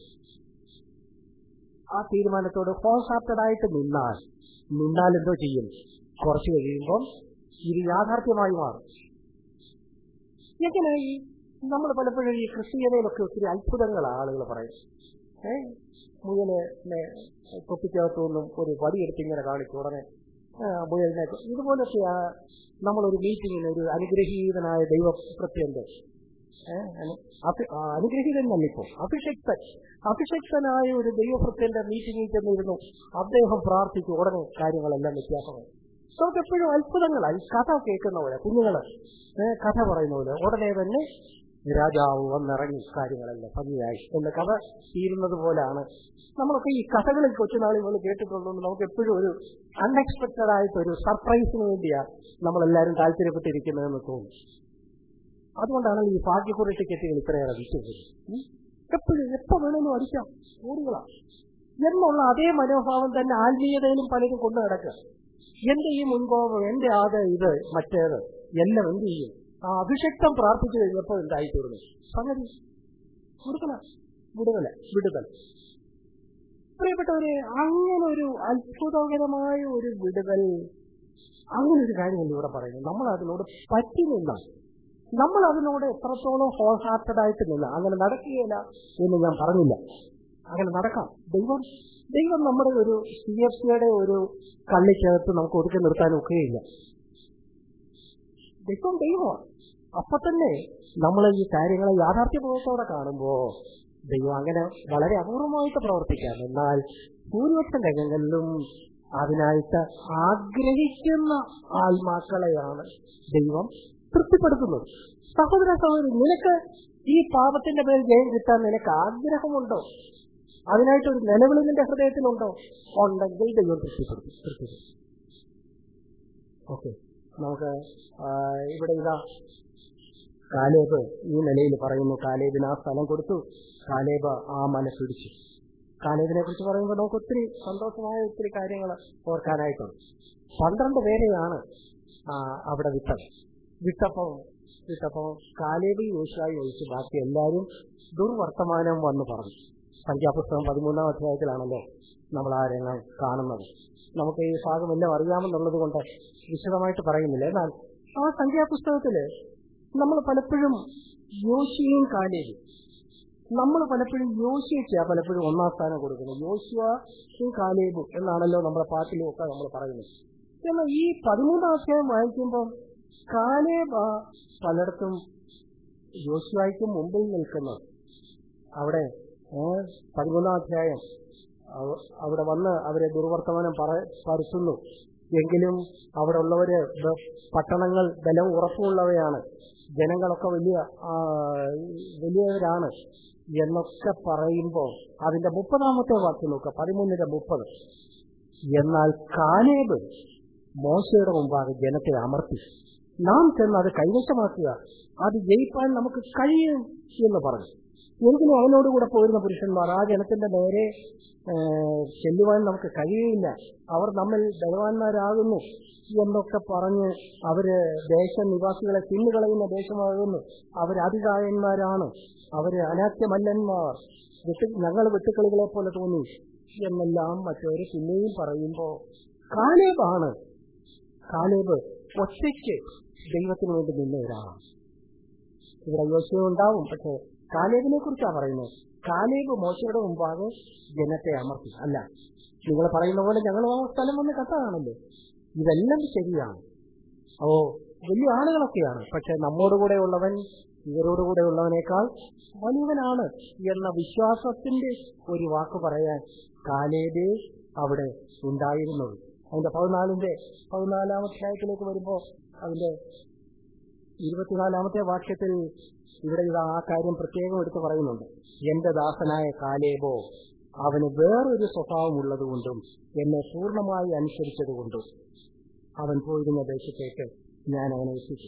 ആ തീരുമാനത്തോട് ഹോൾഹാർട്ടഡായിട്ട് നിന്നാൽ നിന്നാൽ എന്തോ ചെയ്യും കുറച്ച് കഴിയുമ്പോൾ ഇത് യാഥാർത്ഥ്യമായി മാറും എങ്ങനെ ഈ നമ്മൾ പലപ്പോഴും ഈ ക്രിസ്തീയതയിലൊക്കെ ഒത്തിരി അത്ഭുതങ്ങൾ ആളുകൾ പറയും ഏ മുയല് തൊപ്പിക്കകത്തൊന്നും ഒരു വടിയെടുത്ത് ഇങ്ങനെ കാണിച്ചു ഉടനെ ആ, മുയലിനെ ഇതുപോലൊക്കെ ആ, നമ്മളൊരു മീറ്റിങ്ങിന് ഒരു അനുഗ്രഹീതനായ ദൈവപ്രത്യന്റെ ഏഹ് അനു- അഭി- ആ, അനുഗ്രഹീതനല്ല ഇപ്പോ അഭിഷക്തൻ അഭിഷക്തനായ ഒരു ദൈവഭക്തന്റെ മീറ്റിംഗിൽ ചെന്നിരുന്നു അദ്ദേഹം പ്രാർത്ഥിച്ചു ഉടനെ കാര്യങ്ങളെല്ലാം വ്യത്യാസമായി നമുക്ക് എപ്പോഴും അത്ഭുതങ്ങളായി കഥ കേൾക്കുന്ന പോലെ കുഞ്ഞുങ്ങള് ഏഹ് കഥ പറയുന്ന പോലെ ഉടനെ തന്നെ രാജാവ് വന്നിറങ്ങി കാര്യങ്ങളെല്ലാം ഭംഗിയായി എന്ന കഥ തീരുന്നത് പോലാണ് നമ്മളൊക്കെ ഈ കഥകളിൽ കൊച്ചുനാളിൽ പോലെ കേട്ടിട്ടുള്ളത് നമുക്ക് എപ്പോഴും ഒരു അൺഎക്സ്പെക്ടഡ് ആയിട്ട് ഒരു സർപ്രൈസിന് വേണ്ടിയാണ് നമ്മളെല്ലാവരും താല്പര്യപ്പെട്ടിരിക്കുന്നതെന്ന് തോന്നുന്നു അതുകൊണ്ടാണ് ഈ ഭാഗ്യക്കുറി ടിക്കറ്റുകൾ ഇത്രയേറെ വിറ്റത് എപ്പോഴും എപ്പോ വേണമെങ്കിലും അടിക്കാം ഓടുകളാ എന്നുള്ള അതേ മനോഭാവം തന്നെ ആത്മീയതയിലും പലരും കൊണ്ടു നടക്കുക എന്റെ ഈ മുൻകോപം എന്റെ അത് ഇത് മറ്റേത് എല്ലാം എന്ത് ചെയ്യും ആ അഭിഷക്തം പ്രാർത്ഥിച്ചു കഴിഞ്ഞപ്പോൾ എന്തായി തീർന്നു സംഗതി വിടുതല വിടുതല വിടുതൽ പ്രിയപ്പെട്ടവരെ അങ്ങനെ ഒരു അത്ഭുതകരമായ ഒരു വിടുതൽ അങ്ങനെ ഒരു കാര്യമല്ല ഇവിടെ പറയുന്നത് നമ്മൾ അതിനോട് പറ്റി നിന്നാൽ നമ്മൾ അതിനോട് എത്രത്തോളം ഹോൾ ഹാർട്ടഡ് ആയിട്ട് നിന്ന അങ്ങനെ നടക്കുകയില്ല എന്ന് ഞാൻ പറഞ്ഞില്ല അങ്ങനെ നടക്കാം ദൈവം ദൈവം നമ്മുടെ ഒരു സി എഫ് സിയുടെ ഒരു കള്ളിക്കകത്ത് നമുക്ക് ഒതുക്കി നിർത്താൻ ഒക്കുകയില്ല ദൈവം ദൈവമാണ് അപ്പൊ തന്നെ നമ്മൾ ഈ കാര്യങ്ങളെ യാഥാർത്ഥ്യബോധത്തോടെ കാണുമ്പോ ദൈവം അങ്ങനെ വളരെ അപൂർവമായിട്ട് പ്രവർത്തിക്കാം എന്നാൽ ഭൂരിപക്ഷം രംഗങ്ങളിലും അതിനായിട്ട് ആഗ്രഹിക്കുന്ന ആത്മാക്കളെയാണ് ദൈവം തൃപ്തിപ്പെടുത്തുന്നത് സഹോദര സഹോദരി നിനക്ക് ഈ പാപത്തിന്റെ പേരിൽ ജയം കിട്ടാൻ നിനക്ക് ആഗ്രഹമുണ്ടോ അതിനായിട്ടൊരു നിലവിളി നിന്റെ ഹൃദയത്തിലുണ്ടോ ഉണ്ടെങ്കിൽ ദൈവം തൃപ്തിപ്പെടുത്തും തൃപ്തിപ്പെടുത്തും ഓക്കെ നമുക്ക് ആ, ഇവിടെ ഇതാ കാലേബ് ഈ നിലയിൽ പറയുന്നു കാലേബിന് ആ സ്ഥലം കൊടുത്തു കാലേബ് ആ മല പിടിച്ചു കാലേബിനെ കുറിച്ച് പറയുമ്പോൾ നമുക്ക് ഒത്തിരി സന്തോഷമായ ഒത്തിരി കാര്യങ്ങൾ ഓർക്കാനായിട്ടുണ്ട് പന്ത്രണ്ട് പേരെയാണ് ആ, അവിടെ വിട്ടത് വിട്ടപ്പോ വിട്ടപ്പോ കാലേബി യോശായി ഒഴിച്ച് ബാക്കി എല്ലാവരും ദുർവർത്തമാനം വന്ന് പറഞ്ഞു സംഖ്യാപുസ്തകം പതിമൂന്നാം അധ്യായത്തിലാണല്ലോ നമ്മൾ ആ രംഗം കാണുന്നത് നമുക്ക് ഈ ഭാഗം എല്ലാം അറിയാമെന്നുള്ളത് കൊണ്ട് വിശദമായിട്ട് പറയുന്നില്ല എന്നാൽ ആ സംഖ്യാപുസ്തകത്തില് നമ്മൾ പലപ്പോഴും യോശിയും കാലേബും നമ്മൾ പലപ്പോഴും യോശിയയ്ക്കാ പലപ്പോഴും ഒന്നാം സ്ഥാനം കൊടുക്കുന്നത് യോശുവും കാലേബും എന്നാണല്ലോ നമ്മുടെ പാട്ടിലും ഒക്കെ നമ്മൾ പറയുന്നത് എന്നാൽ ഈ പതിമൂന്നാം അധ്യായം വായിക്കുമ്പോൾ കാലേബ പലയിടത്തും യോശുവായിക്കും മുമ്പിൽ നിൽക്കുന്നത് അവിടെ ഏ, പതിമൂന്നാം അധ്യായം അവ- അവിടെ വന്ന് അവരെ ദുർവർത്തമാനം പറ പരത്തുന്നു എങ്കിലും അവിടെ ഉള്ളവര് ബ- പട്ടണങ്ങൾ ബലം ഉറപ്പുള്ളവയാണ് ജനങ്ങളൊക്കെ വലിയ ആ, വലിയവരാണ് എന്നൊക്കെ പറയുമ്പോൾ അതിന്റെ മുപ്പതാമത്തെ വാക്യം നോക്കുക പതിമൂന്നിന്റെ മുപ്പത് എന്നാൽ കാലേബ് മോശയുടെ മുമ്പാകെ ജനത്തെ അമർത്തി നാം ചെന്ന് അത് കൈവശമാക്കുക അത് ജയിപ്പാൻ നമുക്ക് കഴിയും എന്ന് പറഞ്ഞു എങ്കിലും അവനോടുകൂടെ പോരുന്ന പുരുഷന്മാർ ആ ജനത്തിന്റെ നേരെ ഏ, ചെല്ലുവാൻ നമുക്ക് കഴിയുകയില്ല അവർ നമ്മിൽ ബലവാന്മാരാകുന്നു എന്നൊക്കെ പറഞ്ഞ് അവര് ദേശനിവാസികളെ തിന്നുകളയുന്ന ദേശമാകുന്നു അവർ അതികായന്മാരാണ് അവര് അനാഥ്യമല്ലന്മാർ വിട്ട് ഞങ്ങൾ വെട്ടുക്കളികളെ പോലെ തോന്നി എന്നെല്ലാം മറ്റവര് പിന്നെയും പറയുമ്പോ കാലേബാണ് കാലേബ് ഒറ്റയ്ക്ക് ദൈവത്തിന് വേണ്ടി നിന്ന ഒരാളാണ് ഇവിടെ യോശുവ ഉണ്ടാവും പക്ഷെ കാലേബിനെ കുറിച്ചാണ് പറയുന്നത് കാലേബ് മോശയുടെ മുമ്പാകെ ജനത്തെ അമർത്തി അല്ല നിങ്ങൾ പറയുന്ന പോലെ ഞങ്ങൾ ആ സ്ഥലം വന്ന് കത്താണല്ലോ ഇതെല്ലാം ശരിയാണ് ഓ വലിയ ആളുകളൊക്കെയാണ് പക്ഷെ നമ്മോടുകൂടെ ഉള്ളവൻ ഇവരോടുകൂടെ ഉള്ളവനേക്കാൾ വലിയവനാണ് എന്ന വിശ്വാസത്തിന്റെ ഒരു വാക്ക് പറയാൻ കാലേബേ അവിടെ ഉണ്ടായിരുന്നത് അതിന്റെ പതിനാലിന്റെ പതിനാലാമത്തെ അധ്യായത്തിലേക്ക് വരുമ്പോ അതിന്റെ ഇരുപത്തിനാലാമത്തെ വാക്യത്തിൽ ഇവിടെ ഇത് ആ കാര്യം പ്രത്യേകം എടുത്ത് പറയുന്നുണ്ട് എന്റെ ദാസനായ കാലേബോ അവന് വേറൊരു സ്വഭാവം ഉള്ളതുകൊണ്ടും എന്നെ പൂർണ്ണമായി അനുസരിച്ചതുകൊണ്ടും അവൻ പോയിരുന്ന ദേശത്തേക്ക് ഞാൻ അവനെ എത്തിച്ചു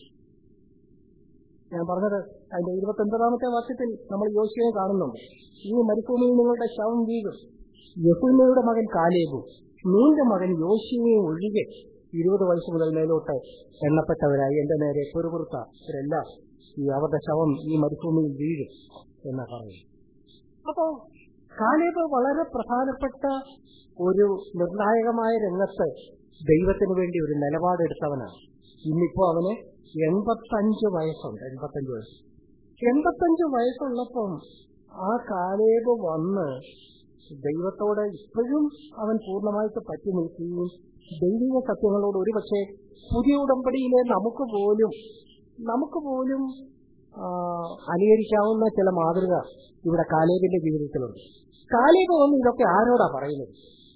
ഞാൻ പറഞ്ഞത് അതിന്റെ ഇരുപത്തൊൻപതാമത്തെ വാക്യത്തിൽ നമ്മൾ യോശുവെ കാണുന്നുണ്ട് ഈ മരുഭൂമിയിൽ നിങ്ങളുടെ ശവം വീഴും യഹൂന്നയുടെ മകൻ കാലേബും നീന്റെ മകൻ യോശുവയും ഒഴികെ ഇരുപത് വയസ്സ് മുതൽ മേലോട്ട് എണ്ണപ്പെട്ടവരായി എന്റെ നേരെ കുറുകുറുത്ത ഇവരെല്ലാം ഈ അവരുടെ ശവം ഈ മരുഭൂമിയിൽ വീഴും എന്നാ പറയുന്നു അപ്പോ കാലേബ് വളരെ പ്രധാനപ്പെട്ട ഒരു നിർണായകമായ രംഗത്ത് ദൈവത്തിന് വേണ്ടി ഒരു നിലപാടെടുത്തവനാണ് ഇന്നിപ്പോ അവന് എൺപത്തഞ്ച് വയസ്സുണ്ട് എൺപത്തഞ്ച് വയസ്സ് എൺപത്തഞ്ച് വയസ്സുള്ളപ്പം ആ കാലേബ് വന്ന് ദൈവത്തോട് ഇപ്പോഴും അവൻ പൂർണ്ണമായിട്ട് പറ്റി നിൽക്കുകയും ദൈവിക സത്യങ്ങളോട് ഒരുപക്ഷെ പുതിയ ഉടമ്പടിയിലെ നമുക്ക് പോലും നമുക്ക് പോലും ആ, അനുകരിക്കാവുന്ന ചില മാതൃക ഇവിടെ കാലേബിന്റെ ജീവിതത്തിലുണ്ട് കാലേബ് വന്ന് ഇതൊക്കെ ആരോടാ പറയുന്നത്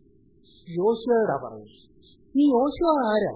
യോശുവയോടാ പറയുന്നത് ഈ യോശുവ ആരാ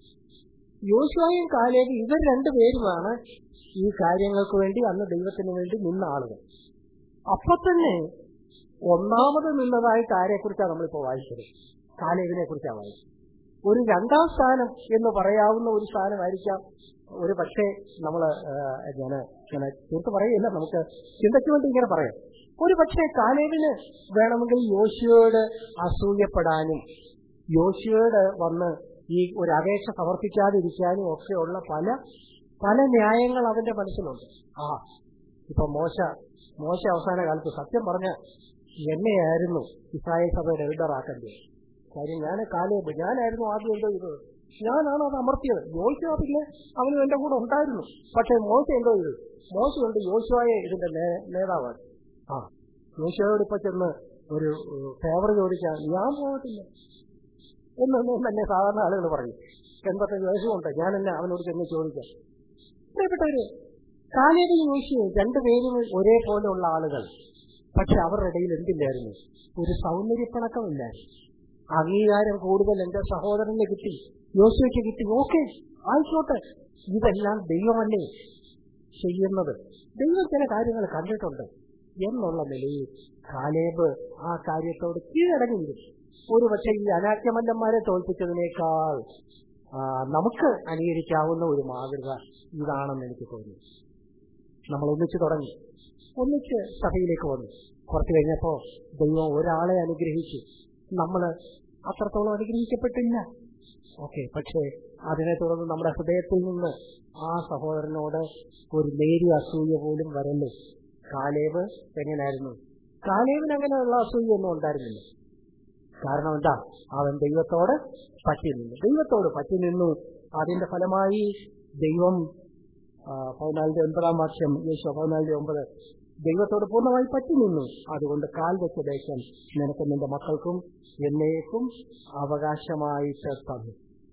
യോശുവയും കാലേബ് ഇവർ രണ്ടുപേരുമാണ് ഈ കാര്യങ്ങൾക്ക് വേണ്ടി അന്ന് ദൈവത്തിന് വേണ്ടി നിന്ന ആളുകൾ അപ്പൊ തന്നെ ഒന്നാമത് നിന്നതായിട്ട് ആരെക്കുറിച്ചാണ് നമ്മളിപ്പോ വായിച്ചത് കാലേബിനെ കുറിച്ചാണ് വായിച്ചത് ഒരു രണ്ടാം സ്ഥാനം എന്ന് പറയാവുന്ന ഒരു സ്ഥാനമായിരിക്കാം ഒരു പക്ഷേ നമ്മൾ ഞാൻ ഇങ്ങനെ തീർത്ത് പറയില്ല നമുക്ക് ചിന്തയ്ക്ക് വേണ്ടി ഇങ്ങനെ പറയാം ഒരു പക്ഷേ കാലേബിന് വേണമെങ്കിൽ യോശുവയോട് അസൂയപ്പെടാനും യോശുവയോട് വന്ന് ഈ ഒരു അപേക്ഷ സമർപ്പിക്കാതിരിക്കാനും ഒക്കെയുള്ള പല പല ന്യായങ്ങൾ അവന്റെ മനസ്സിലുണ്ട് ആ ഇപ്പൊ മോശ മോശ അവസാന കാലത്ത് സത്യം പറഞ്ഞ എന്നെയായിരുന്നു ഇസ്രായേൽ സഭയുടെ എൽഡറാക്കേണ്ടത് കാര്യം ഞാൻ കാലേബ് ഞാനായിരുന്നു ആദ്യം എന്തോ ചെയ്തത് ഞാനാണ് അത് അമർത്തിയത് യോശുവ പിന്നെ അവനും എന്റെ കൂടെ ഉണ്ടായിരുന്നു പക്ഷെ മോശ എന്തോ ചെയ്തു മോശ കൊണ്ട് യോശുവായെ ഇതിന്റെ നേ- നേതാവാണ് ആ യോശുവയോട് ഇപ്പൊ ചെന്ന് ഒരു ഫേവർ ചോദിക്കാൻ ഞാൻ പോകത്തില്ല എന്നൊന്നും തന്നെ സാധാരണ ആളുകൾ പറയും എൺപത്തഞ്ച് വയസ്സുകൊണ്ട് ഞാൻ എന്നെ അവനോട് ചെന്ന് ചോദിക്കാം പ്രിയപ്പെട്ടവര് കാലേബിൽ യോശുവും രണ്ടുപേരും ഒരേപോലെയുള്ള ആളുകൾ പക്ഷെ അവരുടെ ഇടയിൽ എന്തില്ലായിരുന്നു ഒരു സൗന്ദര്യപ്പിണക്കമില്ലായിരുന്നു അംഗീകാരം കൂടുതൽ എന്റെ സഹോദരന് കിട്ടി യോശുവയ്ക്ക് കിട്ടി ഓക്കെ ആയിക്കോട്ടെ ഇതെല്ലാം ദൈവമല്ലേ ചെയ്യുന്നത് ദൈവം ചില കാര്യങ്ങൾ കണ്ടിട്ടുണ്ട് എന്നുള്ള നിലയിൽ കാലേബ് ആ കാര്യത്തോട് കീഴടങ്ങിയിരുന്നു ഒരു പക്ഷെ ഈ അനാക്യമല്ലന്മാരെ തോൽപ്പിച്ചതിനേക്കാൾ ആ, നമുക്ക് അനുകരിക്കാവുന്ന ഒരു മാതൃക ഇതാണെന്ന് എനിക്ക് തോന്നി നമ്മൾ ഒന്നിച്ചു തുടങ്ങി ഒന്നിച്ച് സഭയിലേക്ക് വന്നു കുറച്ച് കഴിഞ്ഞപ്പോ ദൈവം ഒരാളെ അനുഗ്രഹിച്ചു നമ്മള് അത്രത്തോളം അനുഗ്രഹിക്കപ്പെട്ടില്ല ഓക്കെ പക്ഷേ അതിനെ തുടർന്ന് നമ്മുടെ ഹൃദയത്തിൽ നിന്ന് ആ സഹോദരനോട് ഒരു നേരിയ അസൂയ പോലും വരല്ലേ കാലേവ് എങ്ങനെയായിരുന്നു കാലേവിന് അങ്ങനെയുള്ള അസൂയൊന്നും ഉണ്ടായിരുന്നില്ല കാരണം എന്താ അവൻ ദൈവത്തോട് പറ്റി നിന്നു ദൈവത്തോട് പറ്റി നിന്നു അതിന്റെ ഫലമായി ദൈവം ആ, പതിനാലിന്റെ ഒൻപതാം വാക്യം യേശു പതിനാലിന്റെ ഒമ്പത് ദൈവത്തോട് പൂർണ്ണമായി പറ്റി നിന്നു അതുകൊണ്ട് കാൽ വെച്ച ദേശം നിനക്കും നിന്റെ മക്കൾക്കും എന്നേക്കും അവകാശമായിട്ട് തന്നു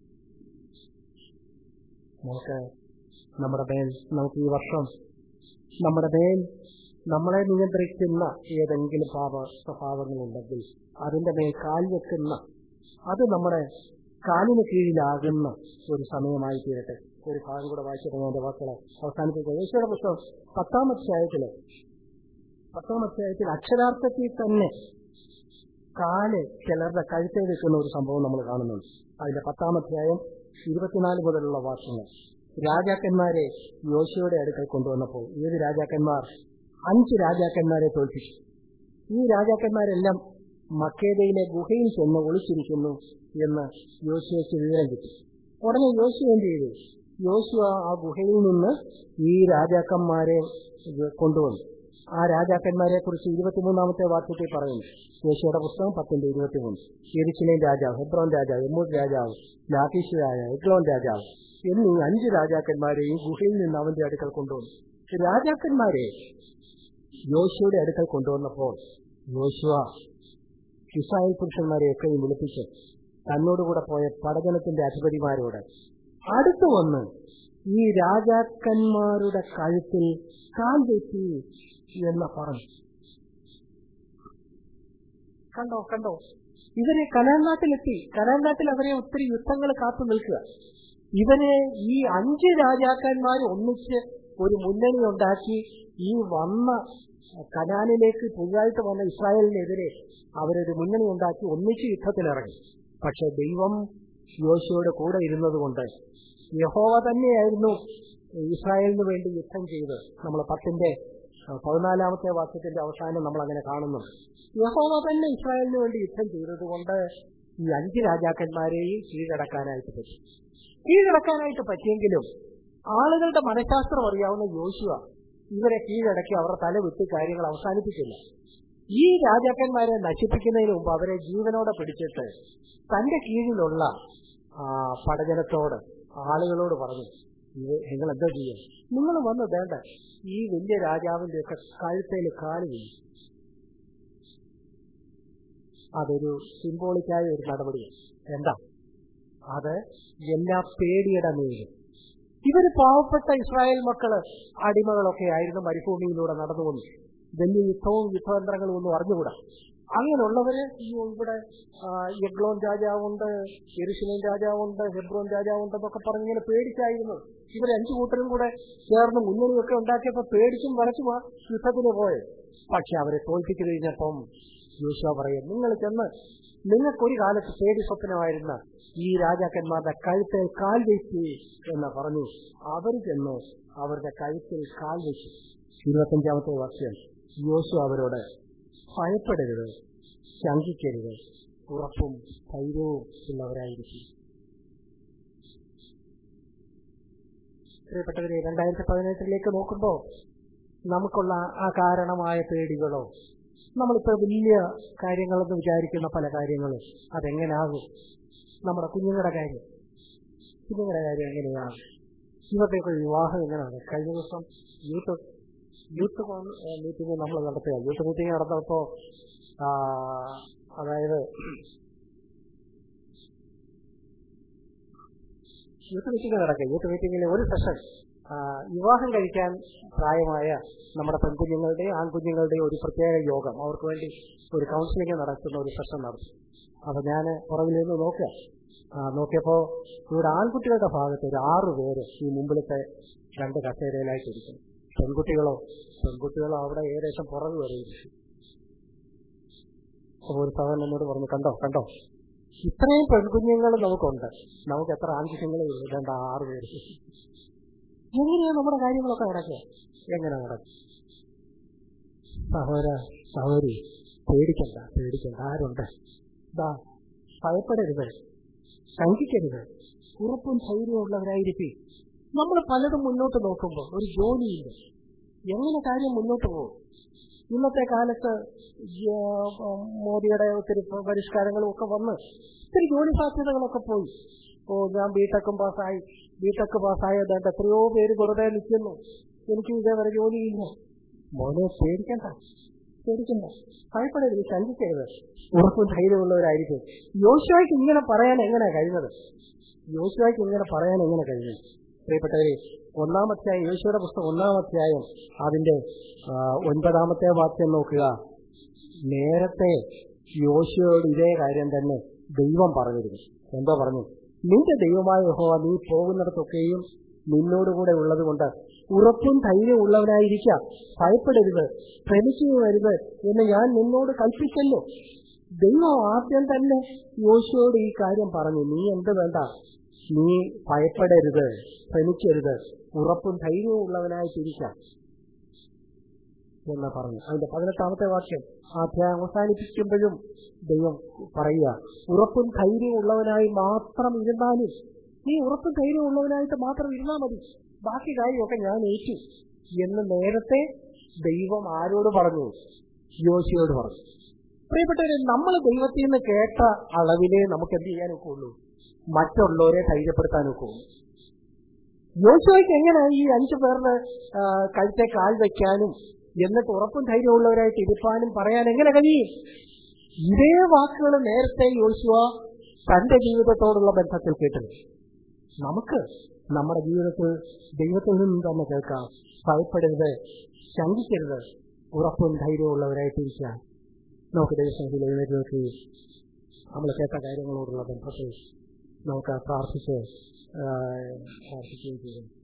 നമുക്ക് നമ്മുടെ മേൽ നമുക്ക് ഈ വർഷം നമ്മുടെ മേൽ നമ്മളെ നിയന്ത്രിക്കുന്ന ഏതെങ്കിലും പാപ സ്വഭാവങ്ങളുണ്ടെങ്കിൽ അതിന്റെ മേൽ കാൽ വെക്കുന്ന അത് നമ്മുടെ കാലിന് കീഴിലാകുന്ന ഒരു സമയമായി തീരട്ടെ ഒരു ഭാഗം കൂടെ വായിച്ചിട്ട് എന്റെ വാക്കുകളെ അവസാനിപ്പിക്കുക യേശുയുടെ പുസ്തകം പത്താം അധ്യായത്തില് പത്താം അധ്യായത്തിൽ അക്ഷരാർത്ഥത്തിൽ തന്നെ കാല് ചിലരുടെ കഴുത്തേ വെക്കുന്ന ഒരു സംഭവം നമ്മൾ കാണുന്നുണ്ട് അതിന്റെ പത്താം അധ്യായം ഇരുപത്തിനാല് മുതലുള്ള വാക്യങ്ങൾ രാജാക്കന്മാരെ യോശയുടെ അടുക്കൽ കൊണ്ടുവന്നപ്പോൾ ഏത് രാജാക്കന്മാർ അഞ്ച് രാജാക്കന്മാരെ തോൽപ്പിച്ചു ഈ രാജാക്കന്മാരെല്ലാം മക്കേദയിലെ ഗുഹയിൽ ചെന്ന് ഒളിച്ചിരിക്കുന്നു എന്ന് യോശുവയ്ക്ക് വിവരം കിട്ടി ഉടനെ യോശു എന്ത് ചെയ്തു യോശു ആ ഗുഹയിൽ നിന്ന് ഈ രാജാക്കന്മാരെ ഇത് കൊണ്ടുവന്നു ആ രാജാക്കന്മാരെ കുറിച്ച് ഇരുപത്തിമൂന്നാമത്തെ വാക്യത്തിൽ പറയുന്നു യോശുയുടെ പുസ്തകം പത്തിന്റെ ഇരുപത്തിമൂന്ന് എരിച്ചിലേൻ രാജാവ് ഹെബ്രോൻ രാജാവ് എമ്മൂദ് രാജാവ് ലാഖീഷ് രാജാവ് എഗ്ലോൻ രാജാവ് എന്നീ അഞ്ച് രാജാക്കന്മാരെ ഈ ഗുഹയിൽ നിന്ന് അവന്റെ അടുക്കൽ കൊണ്ടുവന്നു രാജാക്കന്മാരെ യോശുവയുടെ അടുക്കൽ കൊണ്ടുവന്നപ്പോൾ യോശുവ ഇസ്രായേൽ പുരുഷന്മാരെയൊക്കെയും വിളിപ്പിച്ച് തന്നോടുകൂടെ പോയ പടജനത്തിന്റെ അധിപതിമാരോട് അടുത്തു വന്ന് ഈ രാജാക്കന്മാരുടെ കഴുത്തിൽ കാൽ വെറ്റി എന്ന് പറഞ്ഞു കണ്ടോ കണ്ടോ ഇവരെ കനാൻനാട്ടിലെത്തി കനാൻനാട്ടിൽ അവരെ ഒത്തിരി യുദ്ധങ്ങൾ കാത്തു നിൽക്കുക ഇവരെ ഈ അഞ്ച് രാജാക്കന്മാർ ഒന്നിച്ച് ഒരു മുന്നണി ഉണ്ടാക്കി ഈ വന്ന കനാനിലേക്ക് പുതുതായിട്ട് വന്ന ഇസ്രായേലിനെതിരെ അവരൊരു മുന്നണി ഉണ്ടാക്കി ഒന്നിച്ച് യുദ്ധത്തിനിറങ്ങി പക്ഷെ ദൈവം യോശുവയുടെ കൂടെ ഇരുന്നതുകൊണ്ട് യഹോവ തന്നെയായിരുന്നു ഇസ്രായേലിന് വേണ്ടി യുദ്ധം ചെയ്ത് നമ്മൾ പത്തിന്റെ ആ, പതിനാലാമത്തെ വാക്യത്തിന്റെ അവസാനം നമ്മൾ അങ്ങനെ കാണുന്നു യഹോവ തന്നെ ഇസ്രായേലിന് വേണ്ടി യുദ്ധം ചെയ്തതുകൊണ്ട് ഈ അഞ്ച് രാജാക്കന്മാരെയും കീഴടക്കാനായിട്ട് പറ്റി കീഴടക്കാനായിട്ട് പറ്റിയെങ്കിലും ആളുകളുടെ മനഃശാസ്ത്രം അറിയാവുന്ന യോശുവ ഇവരെ കീഴടക്കി അവരുടെ തല വിട്ട് കാര്യങ്ങൾ അവസാനിപ്പിച്ചില്ല ഈ രാജാക്കന്മാരെ നശിപ്പിക്കുന്നതിന് മുമ്പ് അവരെ ജീവനോടെ പിടിച്ചിട്ട് തന്റെ കീഴിലുള്ള ആ, പടജനത്തോട് ആളുകളോട് പറഞ്ഞു ഇത് നിങ്ങൾ എന്താ ചെയ്യും നിങ്ങൾ വന്ന് വേണ്ട ഈ വലിയ രാജാവിന്റെ ഒക്കെ കഴുത്തേൽ കാല് വീഴും അതൊരു സിംബോളിക്കായ ഒരു നടപടിയാണ് എന്താ അത് എല്ലാ പേടിയുടെ മേലും ഇവര് പാവപ്പെട്ട ഇസ്രായേൽ മക്കള് അടിമകളൊക്കെ ആയിരുന്നു മരുഭൂമിയിലൂടെ നടന്നു വന്നു വലിയ യുദ്ധവും യുദ്ധതന്ത്രങ്ങളും ഒന്നും അറിഞ്ഞുകൂടാ അങ്ങനെയുള്ളവര് ഈ ഇവിടെ ആ, യഗ്ലോൻ രാജാവുണ്ട് എരുശലേം രാജാവുണ്ട് ഹെബ്രോൻ രാജാവുണ്ട് എന്നൊക്കെ പറഞ്ഞ് ഇങ്ങനെ പേടിച്ചായിരുന്നു ഇവർ അഞ്ചു കൂട്ടരും കൂടെ ചേർന്ന് മുന്നണിയൊക്കെ ഉണ്ടാക്കിയപ്പോ പേടിച്ചും വരച്ചും ആ യുദ്ധത്തിന് പോയത് പക്ഷെ അവരെ തോൽപ്പിച്ചു കഴിഞ്ഞപ്പം യോശുവ പറയും നിങ്ങൾ ചെന്ന് നിങ്ങൾക്കൊരു കാലത്ത് പേടി സ്വപ്നമായിരുന്ന ഈ രാജാക്കന്മാരുടെ കഴുത്തിൽ കാൽ വെച്ച് എന്ന് പറഞ്ഞു അവർ ചെന്ന് അവരുടെ കഴുത്തിൽ കാൽ വെച്ചു ഇരുപത്തഞ്ചാമത്തെ വർഷം യോശു അവരോട് ഭയപ്പെടരുത് ശങ്കിക്കരുത് ഉറപ്പും ധൈര്യവും ഉള്ളവരായിരിക്കും പ്രിയപ്പെട്ടവരെ രണ്ടായിരത്തി പതിനെട്ടിലേക്ക് നോക്കുമ്പോൾ നമുക്കുള്ള ആ കാരണമായ പേടികളോ നമ്മളിപ്പോൾ വലിയ കാര്യങ്ങളെന്ന് വിചാരിക്കുന്ന പല കാര്യങ്ങളും അതെങ്ങനാകും നമ്മുടെ കുഞ്ഞുങ്ങളുടെ കാര്യം കുഞ്ഞുങ്ങളുടെ കാര്യം എങ്ങനെയാണ് ഇവരുടെയൊക്കെ വിവാഹം എങ്ങനെയാണ് കഴിഞ്ഞ ദിവസം യൂത്ത് യൂത്ത് മീറ്റിംഗ് നമ്മൾ നടത്തുക യൂത്ത് മീറ്റിംഗ് നടന്നപ്പോ ആ, അതായത് യൂത്ത് മീറ്റിംഗ് നടക്കുക യൂത്ത് മീറ്റിംഗിലെ ഒരു സെഷൻ വിവാഹം കഴിക്കാൻ പ്രായമായ നമ്മുടെ പെൺകുഞ്ഞുങ്ങളുടെയും ആൺകുഞ്ഞുങ്ങളുടെയും ഒരു പ്രത്യേക യോഗം അവർക്ക് വേണ്ടി ഒരു കൗൺസിലിംഗ് നടത്തുന്ന ഒരു സെഷൻ നടത്തി അപ്പൊ ഞാൻ പുറകിൽ നിന്ന് നോക്കുക ആ, നോക്കിയപ്പോ ഇവിടെ ആൺകുട്ടികളുടെ ഭാഗത്ത് ഒരു ആറ് പേര് ഈ മുമ്പിലത്തെ രണ്ട് കസേരയിലായിട്ട് ഇരിക്കും പെൺകുട്ടികളോ പെൺകുട്ടികളോ അവിടെ ഏകദേശം പുറകു വരെ ഇരിക്കും അപ്പൊ ഒരു സഹോദരൻ എന്നോട് പറഞ്ഞു കണ്ടോ കണ്ടോ ഇത്രയും പെൺകുഞ്ഞുങ്ങൾ നമുക്കുണ്ട് നമുക്ക് എത്ര ആൺകുഞ്ഞുങ്ങളെ ഉള്ളൂ രണ്ട് ആറ് പേര് എങ്ങനെയാ നമ്മുടെ കാര്യങ്ങളൊക്കെ നടക്കുക എങ്ങനെ നടക്കും സഹോദര സഹോദരി പേടിക്കണ്ട പേടിക്കണ്ട ആരുണ്ട് ദാ ഭയപ്പെടരുത് ശങ്കിക്കരുത് ഉറപ്പും ധൈര്യമുള്ളവരായിരിക്കും നമ്മൾ പലതും മുന്നോട്ട് നോക്കുമ്പോൾ ഒരു ജോലിയില്ല എങ്ങനെ കാര്യം മുന്നോട്ട് പോകും ഇന്നത്തെ കാലത്ത് ജ- മോദിയുടെ ഒത്തിരി പരിഷ്കാരങ്ങളും ഒക്കെ വന്ന് ഒത്തിരി ജോലി സാധ്യതകളൊക്കെ പോയി ഓ ഞാൻ ബിടെക്കും പാസ്സായി ബിടെക് പാസ്സായതായിട്ട് എത്രയോ പേര് വെറുതെ നിൽക്കുന്നു എനിക്ക് ഇതേവരെ ജോലിയില്ല മോനെ പേടിക്കണ്ട പേടിക്കണ്ട ഭയപ്പെടരുത് ശങ്കിക്കരുത് ഉറപ്പും ധൈര്യമുള്ളവരായിരിക്കും യോശുവായ്ക്ക് ഇങ്ങനെ പറയാൻ എങ്ങനെ കഴിഞ്ഞത് യോശുവായ്ക്ക് ഇങ്ങനെ പറയാൻ എങ്ങനെ കഴിഞ്ഞു പ്രിയപ്പെട്ടവരെ ഒന്നാം അധ്യായം യോശുവയുടെ പുസ്തകം ഒന്നാം അധ്യായം അതിന്റെ ആ, ഒൻപതാമത്തെ വാക്യം നോക്കുക നേരത്തെ യോശുവയോട് ഇതേ കാര്യം തന്നെ ദൈവം പറഞ്ഞിരുന്നു എന്തോ പറഞ്ഞു നിന്റെ ദൈവമായ യഹോവ നീ പോകുന്നിടത്തൊക്കെയും നിന്നോടുകൂടെ ഉള്ളത് കൊണ്ട് ഉറപ്പും ധൈര്യമുള്ളവനായിരിക്കാം ഭയപ്പെടരുത് ഭ്രമിച്ചു വരുത് എന്ന് ഞാൻ നിന്നോട് കൽപ്പിച്ചല്ലോ ദൈവം ആദ്യം തന്നെ യോശുവോട് ഈ കാര്യം പറഞ്ഞു നീ എന്ത് വേണ്ട നീ ഭയപ്പെടരുത് ഭ്രമിക്കരുത് ഉറപ്പും ധൈര്യവും ഉള്ളവനായിട്ടിരിക്കാം എന്ന് പറഞ്ഞു അതിന്റെ പതിനെട്ടാമത്തെ വാക്യം ആ അധ്യായം അവസാനിപ്പിക്കുമ്പോഴും ദൈവം പറയുക ഉറപ്പും ധൈര്യവും ഉള്ളവനായി മാത്രം ഇരുന്നാലും നീ ഉറപ്പും ധൈര്യവും ഉള്ളവനായിട്ട് മാത്രം ഇരുന്നാൽ മതി ബാക്കി കാര്യമൊക്കെ ഞാൻ ഏറ്റു എന്ന് നേരത്തെ ദൈവം ആരോട് പറഞ്ഞു യോശിയോട് പറഞ്ഞു പ്രിയപ്പെട്ടവരെ നമ്മൾ ദൈവത്തിൽ നിന്ന് കേട്ട അളവിലേ നമുക്ക് എന്ത് ചെയ്യാനൊക്കെ ഉള്ളൂ മറ്റുള്ളവരെ ധൈര്യപ്പെടുത്താനൊക്കെ ഉള്ളൂ യോശുവയ്ക്ക് എങ്ങനെ ഈ അഞ്ചു പേരുടെ ആ, കഴുത്തെ കാൽ വയ്ക്കാനും എന്നിട്ട് ഉറപ്പും ധൈര്യമുള്ളവരായിട്ട് ഇരിപ്പാനും പറയാൻ എങ്ങനെ കഴിയും ഇതേ വാക്കുകൾ നേരത്തെ യോശുവ തന്റെ ജീവിതത്തോടുള്ള ബന്ധത്തിൽ കേട്ടിട്ടുണ്ട് നമുക്ക് നമ്മുടെ ജീവിതത്തിൽ ദൈവത്തിൽ നിന്നും തന്നെ കേൾക്കാം ഭയപ്പെടരുത് ശങ്കിക്കരുത് ഉറപ്പും ധൈര്യമുള്ളവരായിട്ടിരിക്കുക നമുക്ക് ദൈവസംഖ്യയിൽ എഴുന്നേറ്റ് നോക്കുകയും നമ്മൾ കേട്ട കാര്യങ്ങളോടുള്ള ബന്ധത്തിൽ നമുക്ക് പ്രാർത്ഥിച്ച് ആ, പ്രാർത്ഥിക്കുകയും ചെയ്യും